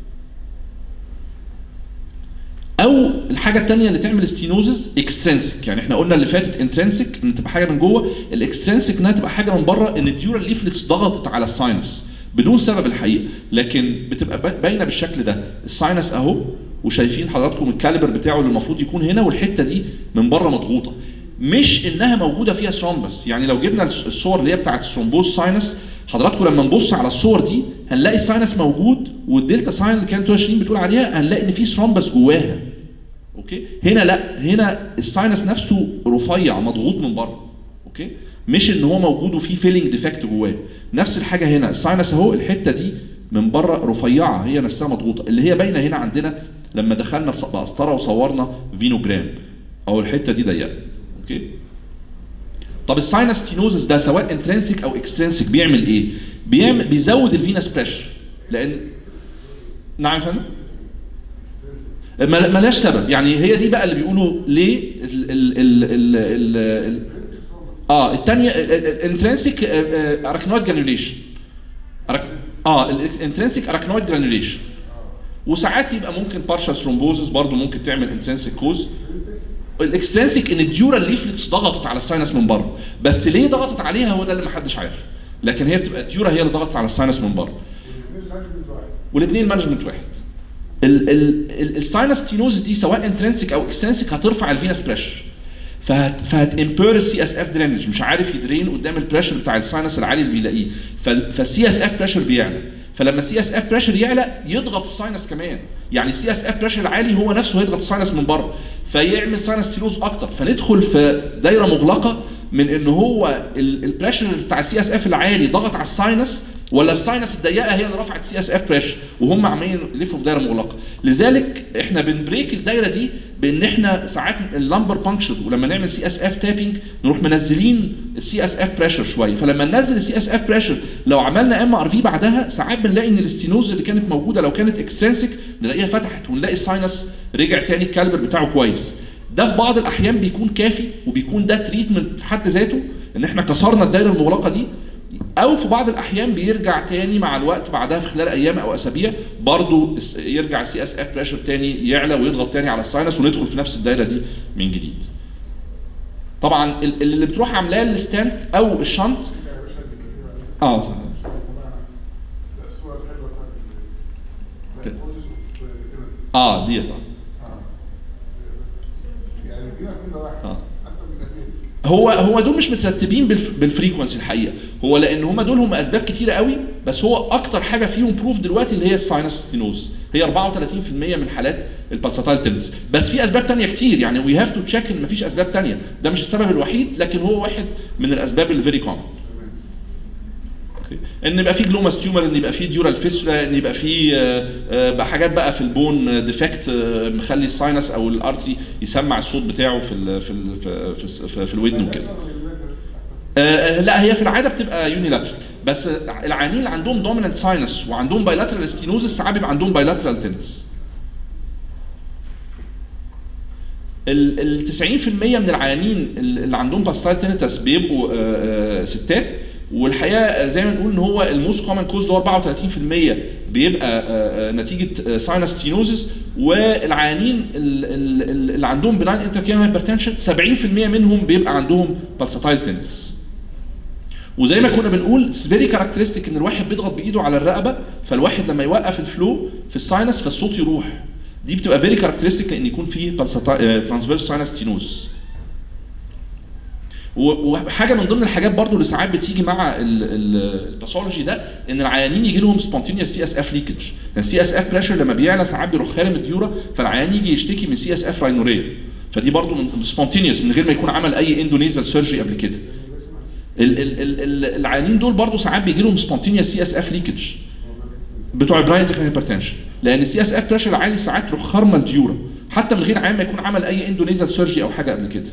او الحاجه الثانيه اللي تعمل ستينوزز اكسترنسك يعني احنا قلنا اللي فاتت انترنسك ان تبقى حاجه من جوه الاكسترنسك انها تبقى حاجه من بره ان الديورال ليفلتس ضغطت على الساينس بدون سبب الحقيقه لكن بتبقى با- باينه بالشكل ده الساينس اهو وشايفين حضراتكم الكاليبر بتاعه اللي المفروض يكون هنا والحته دي من بره مضغوطه مش انها موجوده فيها ثرومبس يعني لو جبنا الص- الصور اللي هي بتاعت الثرومبوز ساينس حضراتكم لما نبص على الصور دي هنلاقي الساينس موجود والدلتا ساين اللي كانت 20 بتقول عليها هنلاقي ان في ثرومبس جواها اوكي هنا لا هنا الساينس نفسه رفيع مضغوط من بره اوكي مش ان هو موجود وفي فيلينج ديفكت جواه نفس الحاجه هنا الساينس اهو الحته دي من بره رفيعه هي نفسها مضغوطه اللي هي باينه هنا عندنا لما دخلنا بص- بقسطره وصورنا فينوجرام او الحته دي ضيقه اوكي طب الساينس ستينوزس ده سواء انترنسك او اكسترنسك بيعمل ايه بيعمل بيزود الفينس بريشر لان نعم يا فندم ما- ملهاش سبب يعني هي دي بقى اللي بيقولوا ليه ال ال ال ال ال ال اه الثانيه الانترنسيك اراكنويد جرانيوليشن اه الانترنسيك اراكنويد جرانيوليشن وساعات يبقى ممكن بارشال ثرومبوزس برضه ممكن تعمل انترنسيك كوز الاكسترنسيك ان الديورال ليفلتس ضغطت على الساينس من بره بس ليه ضغطت عليها هو ده اللي محدش عارف لكن هي بتبقى الديورا هي اللي ضغطت على الساينس من بره والاثنين مانجمنت واحد الساينس ستينوز دي سواء انترنسيك او اكسترنسيك هترفع الفينس بريشر فهت فهتمبير السي اس اف درينج مش عارف يدرين قدام البريشر بتاع الساينس العالي اللي بيلاقيه فالسي اس اف بريشر بيعلى فلما السي اس اف بريشر يعلى يضغط الساينس كمان يعني السي اس اف بريشر العالي هو نفسه هيضغط الساينس من بره فيعمل ساينس ستينوز اكتر فندخل في دايره مغلقه من ان هو البريشر بتاع السي اس اف العالي ضغط على الساينس ولا الساينس الضيقه هي اللي رفعت سي اس اف بريشر وهم عمالين يلفوا في دايره مغلقه لذلك احنا بنبريك الدايره دي بان احنا ساعات اللمبر بانكشر ولما نعمل سي اس اف تابنج نروح منزلين السي اس اف بريشر شويه فلما ننزل السي اس اف بريشر لو عملنا ام ار في بعدها ساعات بنلاقي ان الاستينوز اللي كانت موجوده لو كانت اكسترنسك نلاقيها فتحت ونلاقي الساينس رجع تاني الكالبر بتاعه كويس ده في بعض الاحيان بيكون كافي وبيكون ده تريتمنت في حد ذاته ان احنا كسرنا الدايره المغلقه دي او في بعض الاحيان بيرجع تاني مع الوقت بعدها في خلال ايام او اسابيع برضه يرجع السي اس اف بريشر تاني يعلى ويضغط تاني على الساينس وندخل في نفس الدايره دي من جديد. طبعا ال- اللي بتروح عاملاه الستانت او الشنط اه صح.
الصور الحلوه بتاعت
اه دي طبعا
يعني في ناس كده واحد
آه.
اكتر من اثنين
هو هو دول مش مترتبين بالف بالفريكونسي الحقيقه هو لان هم دول هم اسباب كتيره قوي بس هو اكتر حاجه فيهم بروف دلوقتي اللي هي الساينس ستينوز هي 34% من حالات البالساتايل تنس بس في اسباب تانية كتير يعني وي هاف تو تشيك ان مفيش اسباب تانية ده مش السبب الوحيد لكن هو واحد من الاسباب اللي فيري كومن ان يبقى في جلوماس تيومر ان يبقى في ديورال فيسولا ان يبقى في آه، آه، بقى حاجات بقى في البون ديفكت مخلي الساينس او الارتري يسمع الصوت بتاعه في ال في ال في, في, في, في الودن وكده آه، لا هي في العاده بتبقى يونيلاترال بس العيانين اللي عندهم دومينانت ساينس وعندهم بايلاترال ستينوزس ساعات بيبقى عندهم بايلاترال تنس ال ال 90% من العيانين اللي عندهم باستايل تينيتاس بيبقوا آه، آه، ستات والحقيقه زي ما نقول ان هو الموست كومن كوز هو 34% بيبقى آه، آه، نتيجه ساينس ستينوزس والعيانين ال- ال- ال- اللي عندهم بناين انتركينال هايبرتنشن 70% منهم بيبقى عندهم بالساتايل تينيتاس وزي ما كنا بنقول اتس فيري كاركترستيك ان الواحد بيضغط بايده على الرقبه فالواحد لما يوقف الفلو في الساينس فالصوت يروح دي بتبقى فيري كاركترستيك لان يكون فيه ترانسفيرس ساينس ستينوزس وحاجه من ضمن الحاجات برضو اللي ساعات بتيجي مع ال- ال- الباثولوجي ده ان العيانين يجي لهم سبونتينيوس سي اس اف ليكج السي اس اف بريشر لما بيعلى ساعات بيروح خارم الديوره فالعيان يجي يشتكي من سي اس اف راينوريا فدي برضو من سبونتينيوس من غير ما يكون عمل اي اندونيزال سيرجري قبل كده ال- ال- ال- ال- العيانين دول برضو ساعات بيجي لهم سبونتينيوس سي اس اف ليكج بتوع البراين هايبرتنشن لان السي اس اف بريشر عالي ساعات تروح خرمه الديوره حتى من غير عيان ما يكون عمل اي اندونيزال سيرجري او حاجه قبل كده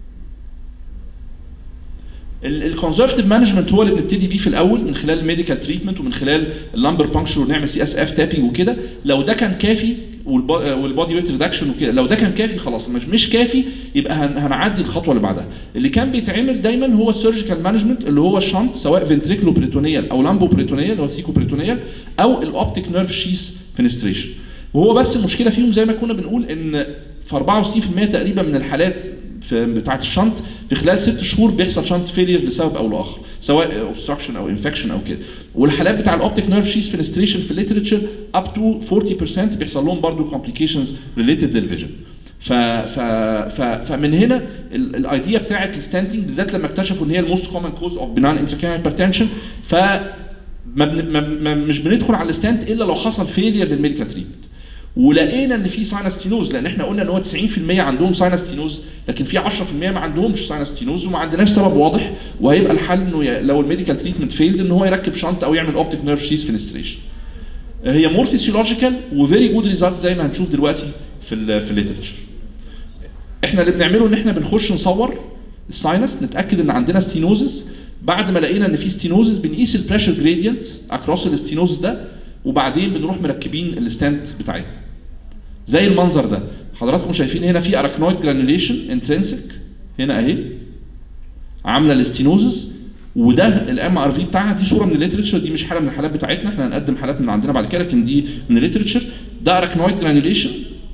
الكونزرفتيف مانجمنت هو اللي بنبتدي بيه في الاول من خلال الميديكال تريتمنت ومن خلال اللامبر بانكشر ونعمل سي اس اف تابنج وكده لو ده كان كافي والبودي ويت ريدكشن وكده لو ده كان كافي خلاص مش مش كافي يبقى هن- هنعدي الخطوه اللي بعدها اللي كان بيتعمل دايما هو السيرجيكال مانجمنت اللي هو الشنط سواء فنتريكلو بريتونيال او لامبو بريتونيال اللي هو سيكو بريتونيال او الاوبتيك نيرف شيس فينستريشن وهو بس المشكله فيهم زي ما كنا بنقول ان في 64% تقريبا من الحالات في بتاعه الشنط في خلال ست شهور بيحصل شنط فيلير لسبب او لاخر سواء اوبستراكشن او انفكشن او كده والحالات بتاع الاوبتيك نيرف شيس فينستريشن في الليترشر اب تو 40% بيحصل لهم برضه كومبليكيشنز ريليتد للفيجن ف ف ف فمن هنا ال- الايديا بتاعت الستانتنج بالذات لما اكتشفوا ان هي الموست كومن كوز اوف بنان انتركينال هايبرتنشن ف ما بن ما ما مش بندخل على الستانت الا لو حصل فيلير للميديكال تريتمنت ولقينا ان في ساينستينوز لان احنا قلنا ان هو 90% عندهم ساينستينوز لكن في 10% ما عندهمش ساينستينوز وما عندناش سبب واضح وهيبقى الحل انه ي- لو الميديكال تريتمنت فيلد ان هو يركب شنط او يعمل اوبتيك نيرف شيس فينستريشن هي مور فيسيولوجيكال وفيري جود ريزلتس زي ما هنشوف دلوقتي في ال في الليترشر احنا اللي بنعمله ان احنا بنخش نصور الساينس نتاكد ان عندنا ستينوزس بعد ما لقينا ان في ستينوزس بنقيس البريشر جريدينت اكروس الستينوزس ده وبعدين بنروح مركبين الستاند بتاعتنا زي المنظر ده حضراتكم شايفين هنا في اراكنويد جرانيوليشن انترنسك هنا اهي عامله الاستينوزس وده الام ار في بتاعها دي صوره من الليترشر دي مش حاله من الحالات بتاعتنا احنا هنقدم حالات من عندنا بعد كده لكن دي من الليترشر ده اراكنويد جرانيوليشن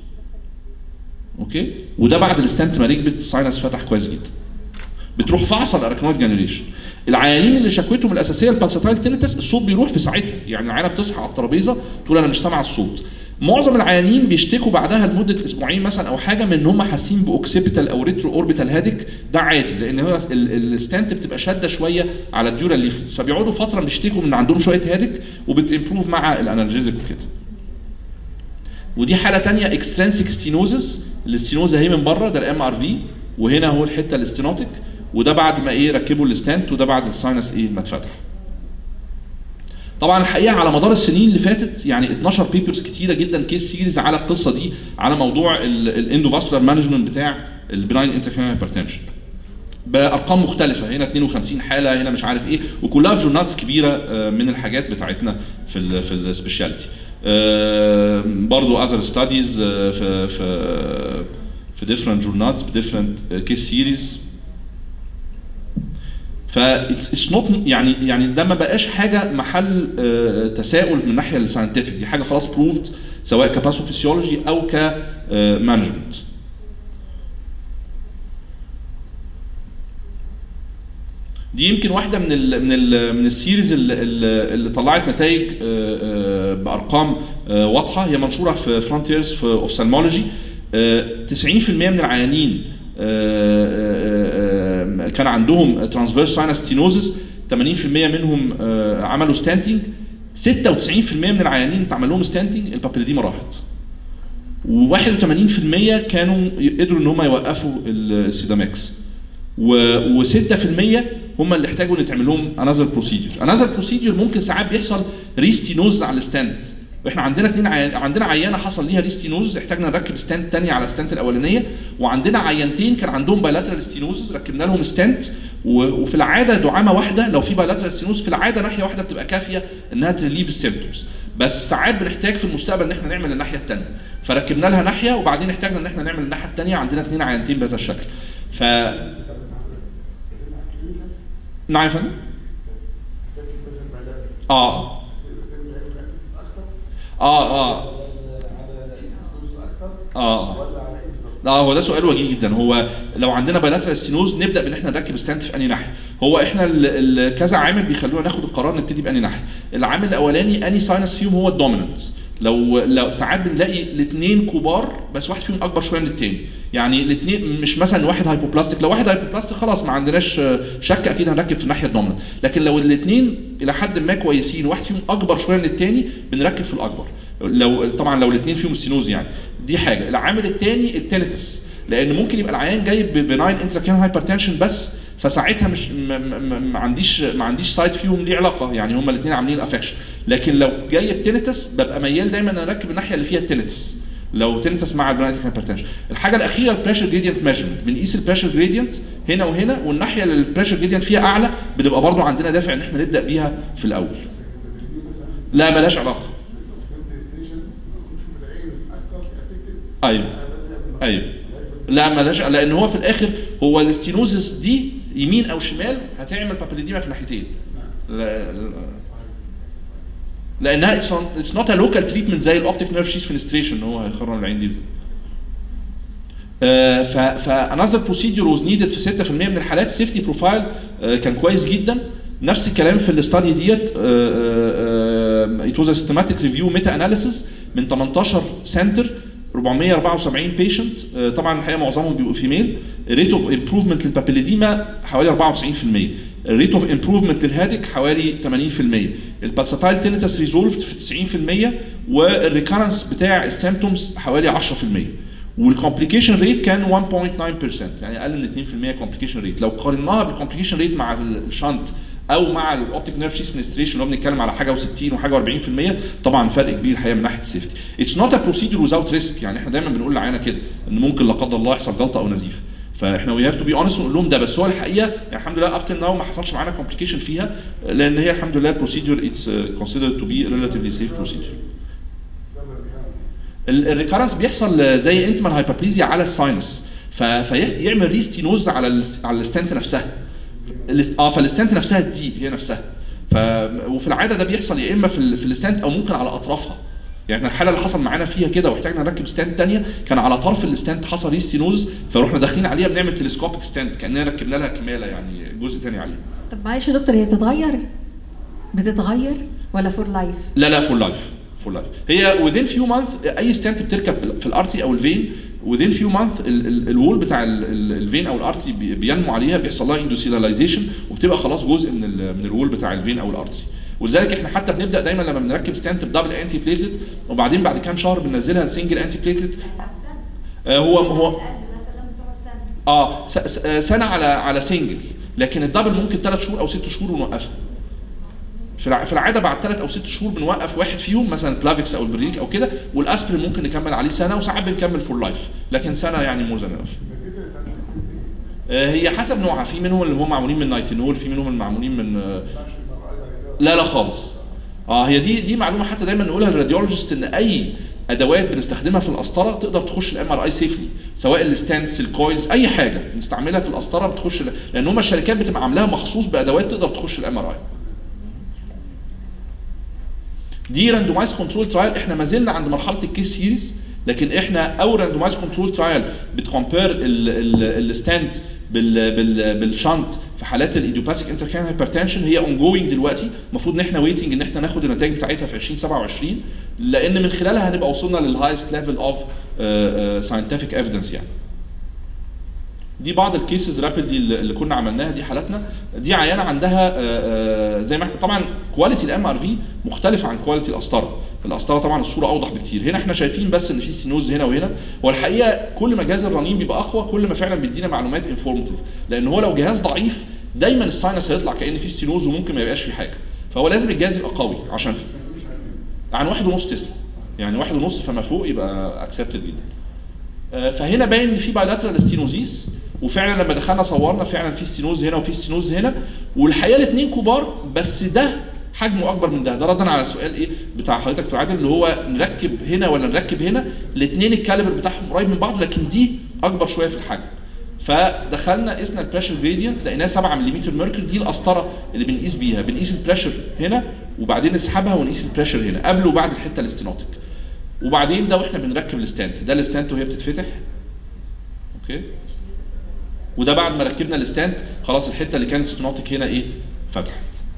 اوكي وده بعد الستانت ما ركبت الساينس فتح كويس جدا بتروح فاصل الاراكنويد جرانيوليشن العيانين اللي شكوتهم الاساسيه البالساتايل تينيتس الصوت بيروح في ساعتها يعني العيانه بتصحى على الترابيزه تقول انا مش سامعه الصوت معظم العيانين بيشتكوا بعدها لمده اسبوعين مثلا او حاجه من ان هم حاسين باوكسيبيتال او ريترو اوربيتال هادك ده عادي لان هو ال- الستانت بتبقى شاده شويه على الديورال ليفلز فبيقعدوا فتره بيشتكوا من عندهم شويه هادك وبتمبروف مع الانالجيزك وكده ودي حاله تانية اكسترنسيك ستينوزس الاستينوز اهي من بره ده الام ار في وهنا هو الحته الاستينوتيك وده بعد ما ايه ركبوا الستانت وده بعد الساينس ايه ما اتفتح طبعا الحقيقه على مدار السنين اللي فاتت يعني 12 بيبرز كتيره جدا كيس سيريز على القصه دي على موضوع الاندوفاسكولار مانجمنت بتاع البناين انتركرينال هايبرتنشن بارقام مختلفه هنا 52 حاله هنا مش عارف ايه وكلها في جورنالز كبيره آه، من الحاجات بتاعتنا في ال في السبيشاليتي برضو اذر ستاديز في في في ديفرنت جورنالز بديفرنت كيس سيريز ف اتس نوت يعني يعني ده ما بقاش حاجه محل آه، تساؤل من الناحيه الساينتفك دي حاجه خلاص بروفد سواء كباثوفيسيولوجي او كمانجمنت دي يمكن واحده من ال من ال من السيريز اللي, اللي طلعت نتائج بارقام آه، واضحه هي منشوره في فرونتيرز في اوفثالمولوجي 90% من العيانين آه، آه، آه، كان عندهم ترانسفيرس ساينس ستينوزس 80% منهم آه، عملوا ستانتنج 96% من العيانين اللي اتعمل لهم ستانتنج البابيليديما راحت و81% كانوا قدروا ان هم يوقفوا السيداماكس و6% هم اللي احتاجوا ان يتعمل لهم انذر بروسيجر انذر بروسيجر ممكن ساعات بيحصل ريستينوز على الستاند واحنا عندنا اتنين عيان عندنا عيانه حصل ليها ريستينوز احتاجنا نركب ستانت تانية على الستانت الاولانيه وعندنا عيانتين كان عندهم بايلاترال ستينوزز ركبنا لهم ستانت و- وفي العاده دعامه واحده لو في بايلاترال ستينوز في العاده ناحيه واحده بتبقى كافيه انها تريليف السيمبتومز بس ساعات بنحتاج في المستقبل ان احنا نعمل الناحيه الثانيه فركبنا لها ناحيه وبعدين احتاجنا ان احنا نعمل الناحيه الثانيه عندنا اثنين عيانتين بهذا الشكل ف نعم يا فندم اه اه اه اه لا هو ده سؤال وجيه جدا هو لو عندنا بايلاترال ستينوز نبدا بان احنا نركب ستانت في انهي ناحيه هو احنا ال- ال- كذا عامل بيخلونا ناخد القرار نبتدي بانهي ناحيه العامل الاولاني اني ساينس فيهم هو الدوميننت لو لو ساعات بنلاقي الاثنين كبار بس واحد فيهم اكبر شويه من الثاني يعني الاثنين مش مثلا واحد هايبوبلاستيك لو واحد هايبوبلاستيك خلاص ما عندناش آه، شك اكيد هنركب في الناحيه الدوميننت لكن لو الاثنين الى حد ما كويسين واحد فيهم اكبر شويه من الثاني بنركب في الاكبر لو طبعا لو الاثنين فيهم ستينوز يعني دي حاجه العامل الثاني التينيتس لان ممكن يبقى العيان جاي ببناين انتراكينال هايبرتنشن بس فساعتها مش ما, ما, ما عنديش ما عنديش سايد فيهم ليه علاقه يعني هما الاثنين عاملين افكشن لكن لو جاي بتينيتس ببقى ميال دايما ان اركب الناحيه اللي فيها التينيتس لو تينيتس مع البناين هايبرتنشن الحاجه الاخيره البريشر جريدينت ميجرمنت بنقيس البريشر جريدينت هنا وهنا والناحيه اللي البريشر جريدينت فيها اعلى بنبقى برضو عندنا دافع ان احنا نبدا بيها في الاول لا ملاش علاقه ايوه ايوه لا ملاش لان هو في الاخر هو الستينوزس دي يمين او شمال هتعمل بابيليديما في ناحيتين لا لا- لانها اتس نوت ا لوكال تريتمنت زي الاوبتيك نيرف شيز فينستريشن ان هو هيخرم العين دي آه، ف فانذر بروسيدور واز نيدد في 6% من الحالات السيفتي بروفايل كان كويس جدا نفس الكلام في الاستادي ديت ات واز سيستماتيك ريفيو ميتا اناليسيس من 18 سنتر 474 بيشنت طبعا الحقيقه معظمهم بيبقوا فيميل ريت اوف امبروفمنت للبابيليديما حوالي 94% الريت اوف امبروفمنت للهادك حوالي 80% البالساتايل تينيتس ريزولفد في 90% والريكارنس بتاع السيمتومز حوالي 10% والكومبليكيشن ريت كان 1.9% يعني اقل من 2% كومبليكيشن ريت لو قارناها بالكومبليكيشن ريت مع الشنت او مع الاوبتيك نيرف شيس فينستريشن اللي هو بنتكلم على حاجه و60 وحاجه و40% طبعا فرق كبير الحقيقه من ناحيه السيفتي اتس نوت ا بروسيدور ويزاوت ريسك يعني احنا دايما بنقول للعيانه كده ان ممكن لا قدر الله يحصل جلطه او نزيف فاحنا وي هاف تو بي اونست ونقول لهم ده بس هو الحقيقه يعني الحمد لله اب ناو ما حصلش معانا كومبليكيشن فيها لان هي الحمد لله بروسيدور اتس كونسيدرد تو بي ريلاتيفلي سيف بروسيدور الريكارنس بيحصل زي انتمال هايبربليزيا على الساينس فيعمل ريستينوز على ال على الستنت نفسها الاست- اه فالستنت نفسها دي هي نفسها ف وفي العاده ده بيحصل يا اما في ال- في الستنت او ممكن على اطرافها يعني احنا الحاله اللي حصل معانا فيها كده واحتاجنا نركب ستاند تانية كان على طرف الستاند حصل ريستينوز فروحنا داخلين عليها بنعمل تلسكوبيك ستاند كاننا ركبنا لها كماله يعني جزء تاني عليها
طب معلش يا دكتور هي بتتغير بتتغير ولا فور لايف
لا لا فور لايف فور لايف هي within few months اي ستانت بتركب في الارتي او الفين within few months ال- ال- الوول بتاع ال- ال- الفين او الارتي بي- بينمو عليها بيحصل لها اندوسيلاليزيشن وبتبقى خلاص جزء من ال من الوول بتاع الفين او الارتي ولذلك احنا حتى بنبدا دايما لما بنركب ستانت بدبل انتي بليتلت وبعدين بعد كام شهر بننزلها لسنجل انتي بليتلت
بعد سنه
آه هو هو
القلب مثلا بتقعد سنه
اه س- س- آه، سنه على على سنجل لكن الدبل ممكن ثلاث شهور او ست شهور ونوقفها في الع- في العاده بعد ثلاث او ست شهور بنوقف واحد فيهم مثلا البلافيكس او البريك او كده والاسبرين ممكن نكمل عليه سنه وساعات بنكمل فور لايف لكن سنه يعني مور ذان انف هي حسب نوعها في منهم اللي هم معمولين من نايتينول في منهم اللي معمولين من آه، لا لا خالص اه هي دي دي معلومه حتى دايما نقولها للراديولوجيست ان اي ادوات بنستخدمها في القسطره تقدر تخش الام ار اي سيفلي سواء الستانس الكويلز اي حاجه بنستعملها في القسطره بتخش ل- لان هم الشركات بتبقى عاملاها مخصوص بادوات تقدر تخش الام ار اي دي راندومايز كنترول ترايل احنا ما زلنا عند مرحله الكيس سيريز لكن احنا اول راندومايز كنترول ترايل بتكومبير الستاند بال بال بالشنط في حالات الايديوباثيك انتركان هايبرتنشن هي اون جوينج دلوقتي المفروض ان احنا ويتنج ان احنا ناخد النتائج بتاعتها في 2027 لان من خلالها هنبقى وصلنا للهايست ليفل اوف ساينتفك ايفيدنس يعني دي بعض الكيسز رابيدلي اللي كنا عملناها دي حالاتنا دي عيانه عندها آه، آه، زي ما احنا طبعا كواليتي الام ار في مختلفه عن كواليتي القسطره القسطره طبعا الصوره اوضح بكتير هنا احنا شايفين بس ان في سينوز هنا وهنا هو الحقيقه كل ما جهاز الرنين بيبقى اقوى كل ما فعلا بيدينا معلومات انفورماتيف لان هو لو جهاز ضعيف دايما الساينس هيطلع كان في سينوز وممكن ما يبقاش في حاجه فهو لازم الجهاز يبقى قوي عشان عن واحد ونص تسلا يعني واحد ونص فما فوق يبقى اكسبتد جدا آه، فهنا باين ان في بايلاترال ستينوزيس وفعلا لما دخلنا صورنا فعلا في ستينوز هنا وفي ستينوز هنا والحقيقه الاثنين كبار بس ده حجمه اكبر من ده ده ردا على السؤال ايه بتاع حضرتك دكتور عادل اللي هو نركب هنا ولا نركب هنا الاثنين الكاليبر بتاعهم قريب من بعض لكن دي اكبر شويه في الحجم فدخلنا قسنا البريشر جريدينت لقيناه 7 ملم ميركوري دي القسطره اللي بنقيس بيها بنقيس البريشر هنا وبعدين نسحبها ونقيس البريشر هنا قبل وبعد الحته الاستينوتيك وبعدين ده واحنا بنركب الستانت ده الستانت وهي بتتفتح اوكي وده بعد ما ركبنا الستانت خلاص الحته اللي كانت ستينوتيك هنا ايه فتحت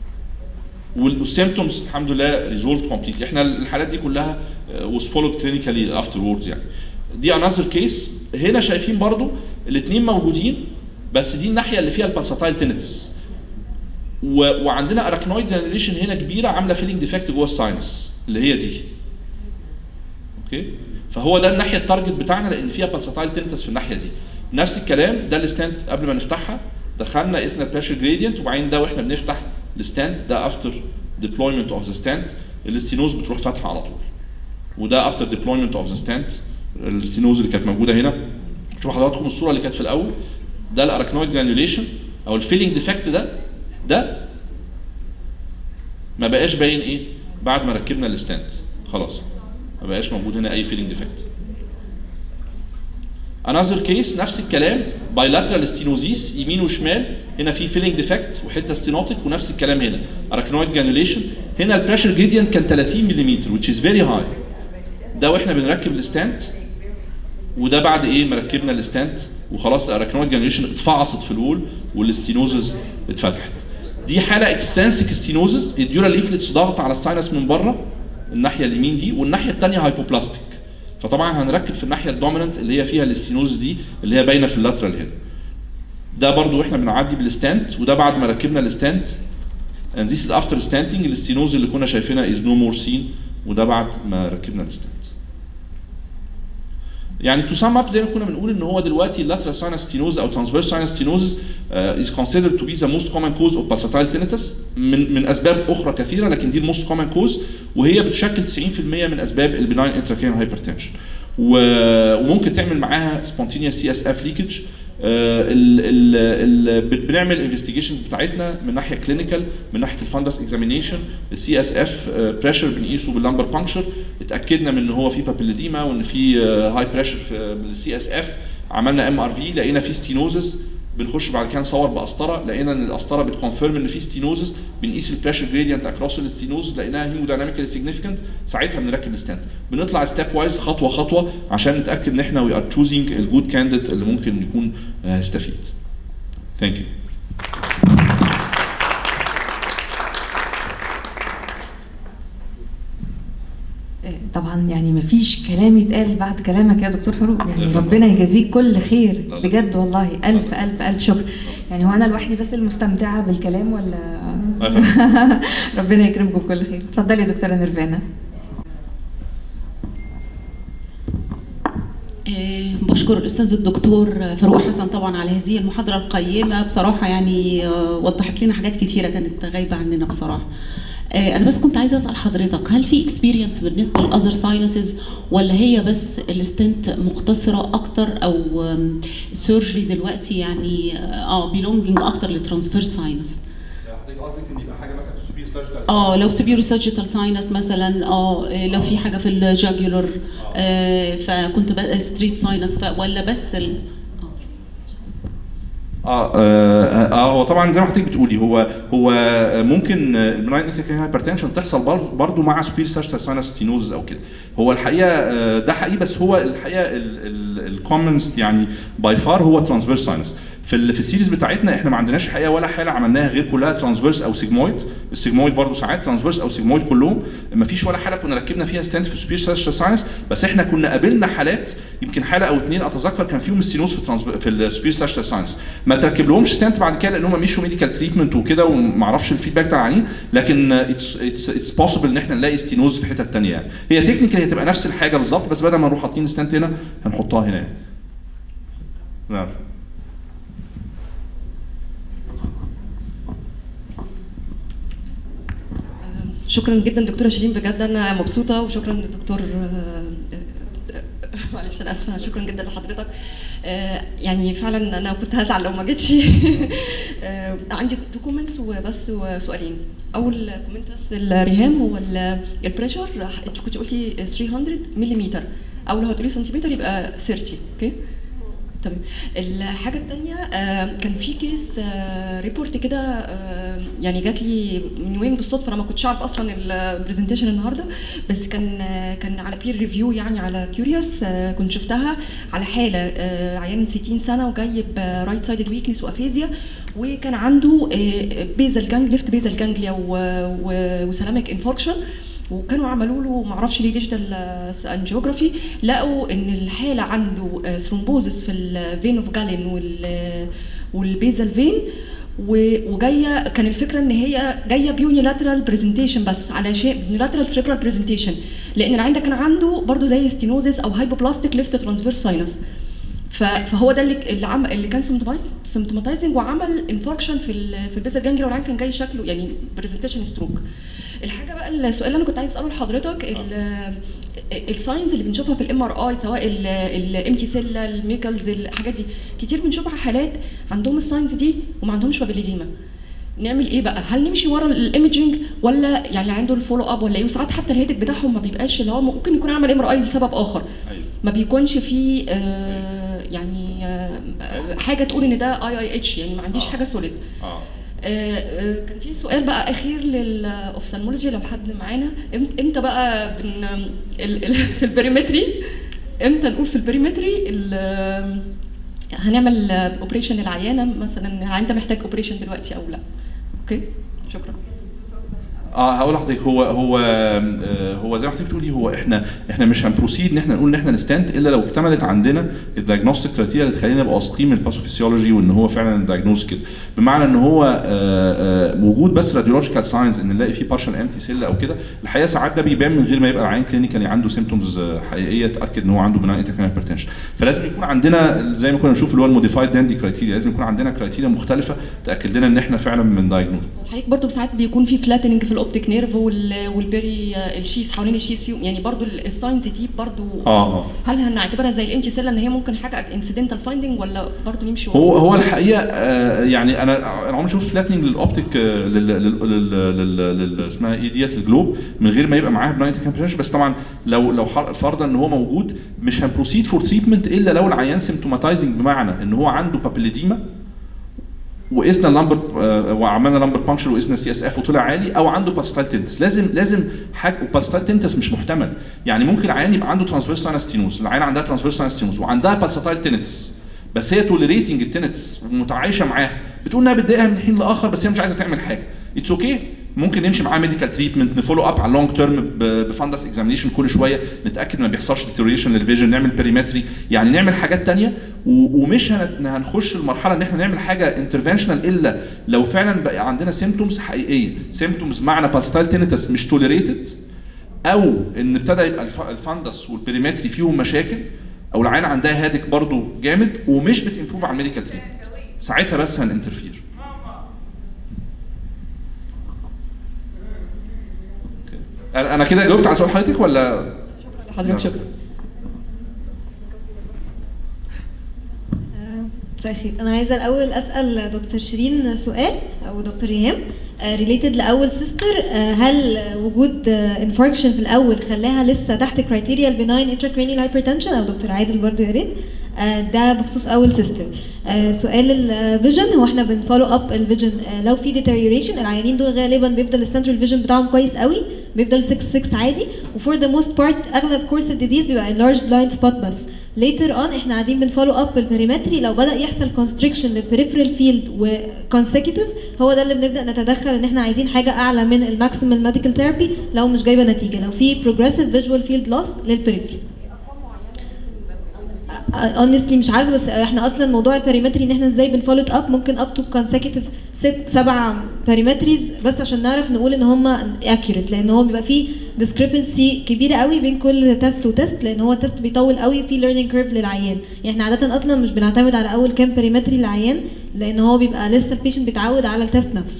والسيمتومز الحمد لله ريزولف كومبليتلي احنا الحالات دي كلها was followed clinically afterwards يعني دي انذر كيس هنا شايفين برضو الاثنين موجودين بس دي الناحيه اللي فيها البالساتايل تينيتس و... وعندنا اراكنويد جرانيوليشن هنا كبيره عامله فيلينج ديفكت جوه الساينس اللي هي دي اوكي فهو ده الناحيه التارجت بتاعنا لان فيها بالساتايل تينيتس في الناحيه دي نفس الكلام ده الستاند قبل ما نفتحها دخلنا قسنا البريشر جريدينت وبعدين ده واحنا بنفتح الستاند ده افتر ديبلويمنت اوف ذا ستاند الاستينوز بتروح فاتحه على طول وده افتر ديبلويمنت اوف ذا ستاند الستينوز اللي كانت موجوده هنا شوفوا حضراتكم الصوره اللي كانت في الاول ده الاراكنويد جرانيوليشن او الفيلينج ديفكت ده ده ما بقاش باين ايه بعد ما ركبنا الستاند خلاص ما بقاش موجود هنا اي فيلينج ديفكت انذر كيس نفس الكلام بايلاترال ستينوزيس يمين وشمال هنا في فيلينج ديفكت وحته ستينوتيك ونفس الكلام هنا اراكنويد جرانيوليشن هنا البريشر جريدينت كان 30 ملم which is very high ده واحنا بنركب الستاند وده بعد ايه ما ركبنا الستاند وخلاص الاراكنويد جرانيوليشن اتفعصت في الوول والستينوزز اتفتحت دي حاله اكستنسيك ستينوزز الديورال ليفلتس ضغط على الساينس من بره الناحيه اليمين دي والناحيه الثانيه هايبوبلاستيك فطبعا هنركب في الناحيه الدوميننت اللي هي فيها الستينوز دي اللي هي باينه في اللاترال هنا ده برضو واحنا بنعدي بالستاند وده بعد ما ركبنا الستاند and this is after stanting الستينوز اللي كنا شايفينها is no more seen وده بعد ما ركبنا الستاند يعني تو سام اب زي ما كنا بنقول ان هو دلوقتي اللاترال ساينس ستينوز او ترانسفيرس ساينس ستينوز از considered to be the most common cause of pulsatile tinnitus من من اسباب اخرى كثيره لكن دي الموست كومن كوز وهي بتشكل 90% من اسباب البناين انتراكرينال هايبرتنشن وممكن تعمل معاها spontaneous سي اس اف ليكج بنعمل انفستيجيشنز بتاعتنا من ناحيه كلينيكال من ناحيه الفندس اكزامينيشن السي اس اف بريشر بنقيسه باللمبر بانكشر اتاكدنا من ان هو في بابيليديما وان في هاي بريشر في السي اس اف عملنا ام ار في لقينا في ستينوزس بنخش بعد كده نصور بقسطره لقينا ان القسطره بتكونفيرم ان في ستينوزس بنقيس البريشر جريدينت اكروس الستينوز لقيناها هيمودايناميكالي سيجنيفيكانت ساعتها بنركب الستاند بنطلع ستيب وايز خطوه خطوه عشان نتاكد ان احنا وي ار تشوزنج الجود كانديد اللي ممكن يكون هيستفيد ثانك يو
طبعا يعني مفيش كلام يتقال بعد كلامك يا دكتور فاروق يعني
لا،
ربنا يجازيك كل خير
لا، لا.
بجد والله الف الف الف شكر يعني هو انا لوحدي بس المستمتعه بالكلام ولا
لا، فعلا.
ربنا يكرمكم بكل خير اتفضلي يا دكتوره نيرفانا
آه، بشكر الاستاذ الدكتور فاروق حسن طبعا على هذه المحاضره القيمه بصراحه يعني آه، وضحت لنا حاجات كتيره كانت غايبه عننا بصراحه آه، انا بس كنت عايزه اسال حضرتك هل في اكسبيرينس بالنسبه للاذر ساينسز ولا هي بس الستنت مقتصره اكتر او سيرجري دلوقتي يعني اه بيلونجينج اكتر للترانسفير ساينس
حضرتك قصدك ان يبقى حاجه مثلا في سوبر سيرجيكال
اه لو سبيرو سيرجيكال ساينس مثلا اه آه، لو في حاجه في الجاجولر آه فكنت بقى ستريت ساينس ولا بس ال...
اه اه آه، هو طبعا زي ما حضرتك بتقولي هو هو ممكن البناين هايبرتنشن تحصل برضه مع سبير ساشتر ساينس ستينوز او كده هو الحقيقه آه، ده حقيقي بس هو الحقيقه الكومنست يعني باي فار هو ترانسفيرس ساينس في ال- في السيريز بتاعتنا احنا ما عندناش حقيقه ولا حاله عملناها غير كلها ترانسفيرس او سيجمويد السيجمويد برضه ساعات ترانسفيرس او سيجمويد كلهم ما فيش ولا حاله كنا ركبنا فيها ستنت في سبير ساشتر ساينس بس احنا كنا قابلنا حالات يمكن حاله او اثنين اتذكر كان فيهم السينوس في الترانسفير في السبير ساشتر ساينس ما تركب لهمش ستنت بعد كده لان هم مشوا ميديكال تريتمنت وكده وما اعرفش الفيدباك بتاع العيانين لكن اتس اتس اتس بوسيبل ان احنا نلاقي ستينوز في حتت ثانيه يعني هي تكنيكال هي تبقى نفس الحاجه بالظبط بس بدل ما نروح حاطين ستنت هنا هنحطها هنا يعني. نعم
شكرا جدا دكتوره شيرين بجد انا مبسوطه وشكرا للدكتور آه، آه، معلش انا اسفه شكرا جدا لحضرتك آه، يعني فعلا انا كنت هزعل لو ما جيتش آه، عندي تو كومنتس وبس وسؤالين اول كومنت بس الريهام هو البريشر انت كنت قلتي 300 ملم او لو هتقولي سنتيمتر يبقى 30 اوكي تمام الحاجه الثانيه كان في كيس آه، ريبورت كده آه، يعني جات لي من يومين بالصدفه انا ما كنتش اعرف اصلا البرزنتيشن النهارده بس كان آه، كان على بير ريفيو يعني على كيوريوس كنت شفتها على حاله آه، عيان من 60 سنه وجاي برايت سايدد ويكنس وافيزيا وكان عنده بيزل جانج ليفت بيزل جانجليا وسلامك انفاركشن وكانوا عملوا له معرفش ليه ديجيتال انجيوجرافي لقوا ان الحاله عنده ثرومبوزس في الفين اوف جالين وال والبيزل فين و- وجايه كان الفكره ان هي جايه بيونيلاترال برزنتيشن بس على شيء يونيلاترال سريبرال برزنتيشن لان العين ده كان عنده برضو زي ستينوزس او هايبوبلاستيك ليفت ترانسفيرس ساينس ف- فهو ده اللي اللي, عم اللي كان سيمتوماتايزنج وعمل انفاركشن في ال في البيزل جانجليا والعين كان جاي شكله يعني برزنتيشن ستروك الحاجه بقى السؤال اللي انا كنت عايز اساله لحضرتك ال- الساينز اللي بنشوفها في الام ار اي سواء الامتي سيلا الميكلز الحاجات دي كتير بنشوفها حالات عندهم الساينز دي وما عندهمش بابيليديما نعمل ايه بقى؟ هل نمشي ورا الايمجنج ولا يعني عنده الفولو اب ولا ايه؟ وساعات حتى الهيدك بتاعهم ما بيبقاش اللي هو ممكن يكون عمل ام ار اي لسبب اخر
ايوه
ما بيكونش فيه آه يعني آه حاجه تقول ان ده اي اي اتش يعني ما عنديش
آه.
حاجه سوليد
اه
آه، آه، كان في سؤال بقى اخير للاوفثالمولوجي لو حد معانا إمت- امتى بقى بن ال- ال- في البريمتري امتى نقول في البريمتري ال- هنعمل اوبريشن للعيانه مثلا العيان ده محتاج اوبريشن دلوقتي او لا اوكي شكرا
اه هقول لحضرتك هو هو آه، هو زي ما حضرتك بتقولي هو احنا احنا مش هنبروسيد ان احنا نقول ان احنا نستنت الا لو اكتملت عندنا الدايجنوستيك كرايتيريا اللي تخلينا نبقى واثقين من الباثوفيسيولوجي وان هو فعلا الدايجنوز كده بمعنى ان هو آه، آه، وجود بس راديولوجيكال ساينز ان نلاقي فيه بارشال امتي سيل او كده الحقيقه ساعات ده بيبان من غير ما يبقى العيان كلينيكالي عنده سيمتومز حقيقيه تاكد ان هو عنده بناء انتركنال هايبرتنشن فلازم يكون عندنا زي ما كنا بنشوف اللي هو الموديفايد داندي كرايتيريا لازم يكون عندنا كرايتيريا مختلفه تاكد لنا ان احنا فعلا من دايجنوز
حضرتك برضو ساعات بيكون في فلاتننج في الاوبتيك نيرف وال- والبيري آه، الشيس حوالين الشيس فيهم يعني برضو ال- الساينز دي برضو
اه اه
هل هنعتبرها زي الامتي سيل ان هي ممكن حاجه انسيدنتال فايندنج ولا برضو نمشي ورا؟
هو هو الحقيقه آه، يعني انا انا عمري شفت فلاتنج للاوبتيك آه، لل لل- لل- لل- لل- اسمها ايه ديت الجلوب من غير ما يبقى معاها بلايند كامبريشن بس طبعا لو لو ح- فرضا ان هو موجود مش هنبروسيد فور تريتمنت الا لو العيان سيمتوماتايزنج بمعنى ان هو عنده بابيليديما وقسنا اللمبر آه، وعملنا لمبر بانكشر وقسنا سي اس اف وطلع عالي او عنده باستال تنتس لازم لازم حاجه باستال تنتس مش محتمل يعني ممكن العيان يبقى عنده ترانسفيرس ساينستينوس العيان عندها ترانسفيرس ساينستينوس وعندها بالساتايل تنتس بس هي توليريتنج التنتس ومتعايشه معاها بتقول انها بتضايقها من حين لاخر بس هي مش عايزه تعمل حاجه اتس اوكي okay. ممكن نمشي معاه ميديكال تريتمنت نفولو اب على اللونج تيرم بفندس اكزامينيشن كل شويه نتاكد ما بيحصلش ديتوريشن للفيجن نعمل بيريمتري يعني نعمل حاجات تانية و- ومش هن- هنخش المرحله ان احنا نعمل حاجه انترفنشنال الا لو فعلا بقى عندنا سيمتومز حقيقيه سيمتومز معنى باستال تينيتس مش توليريتد او ان ابتدى يبقى الف- الفندس والبريمتري فيهم مشاكل او العين عندها هادك برضو جامد ومش بتمبروف على الميديكال تريتمنت ساعتها بس هننترفير انا أنا كده جاوبت على سؤال حضرتك ولا
حضرتك شكرا
مساء الخير انا عايزه الاول اسال دكتور شيرين سؤال او دكتور ريهام ريليتد لاول سيستر هل وجود انفاركشن في الاول خلاها لسه تحت كرايتيريا البناين انتراكرينيال هايبرتنشن او دكتور عادل برضو يا ريت آه، ده بخصوص اول سيستر سؤال الفيجن هو احنا بنفولو اب الفيجن لو في ديتيريوريشن العيانين دول غالبا بيفضل السنترال فيجن بتاعهم كويس قوي بيفضل 6 6 عادي وفور ذا موست بارت اغلب كورس الديزيز بيبقى enlarged blind spot بس later on احنا قاعدين بنفولو اب بالبريمتري لو بدا يحصل constriction للبريفرال فيلد وكونسيكتيف هو ده اللي بنبدا نتدخل ان احنا عايزين حاجه اعلى من الماكسيمال ميديكال ثيرابي لو مش جايبه نتيجه لو في progressive visual field loss للبريفري اونستلي مش عارفه بس احنا اصلا موضوع الباريمتري ان احنا ازاي بنفولو اب ممكن اب تو كونسيكتيف ست سبع باريمتريز بس عشان نعرف نقول ان هم اكيوريت لان هو بيبقى فيه ديسكريبنسي كبيره قوي بين كل تيست وتيست لان هو التيست بيطول قوي في ليرنينج كيرف للعيان يعني احنا عاده اصلا مش بنعتمد على اول كام باريمتري للعيان لان هو بيبقى لسه البيشنت بيتعود على التيست نفسه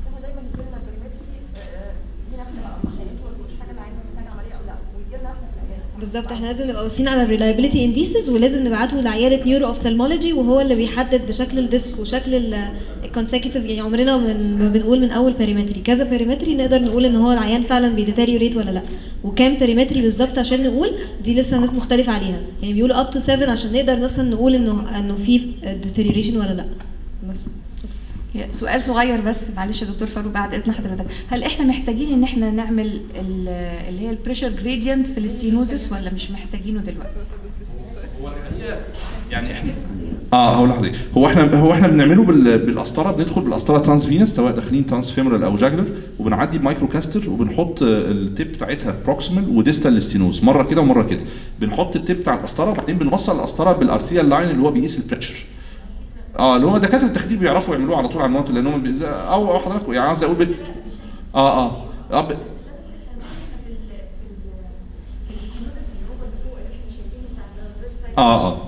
بالظبط احنا لازم نبقى باصين على الريلايبيليتي انديسز ولازم نبعته لعياده نيورو اوفثالمولوجي وهو اللي بيحدد بشكل الديسك وشكل الكونسيكتيف يعني عمرنا من ما بنقول من اول باريمتري كذا باريمتري نقدر نقول ان هو العيان فعلا بيديتيريوريت ولا لا وكام باريمتري بالظبط عشان نقول دي لسه ناس مختلفه عليها يعني بيقولوا اب تو 7 عشان نقدر مثلا نقول انه انه في ديتيريوريشن ولا لا بس
هي سؤال صغير بس معلش يا دكتور فاروق بعد اذن حضرتك هل احنا محتاجين ان احنا نعمل ال- اللي هي البريشر جريدينت في الاستينوزس ولا مش محتاجينه دلوقتي
هو الحقيقه يعني احنا اه هقول لحضرتك هو احنا هو احنا بنعمله بال... بالقسطره بندخل بالقسطره ترانس فينس سواء داخلين ترانس فيمرال او جاجلر وبنعدي بمايكرو كاستر وبنحط آه، التيب بتاعتها بروكسيمال وديستال للستينوز مره كده ومره كده بنحط التيب بتاع القسطره وبعدين بنوصل القسطره بالارتيريال لاين اللي هو بيقيس البريشر اه اللي هو دكاتره التخدير بيعرفوا يعملوه على طول على المناطق لان هم بيز... او او حضرتك يعني قصدي اقول بت... اه اه, آه ب... اه اه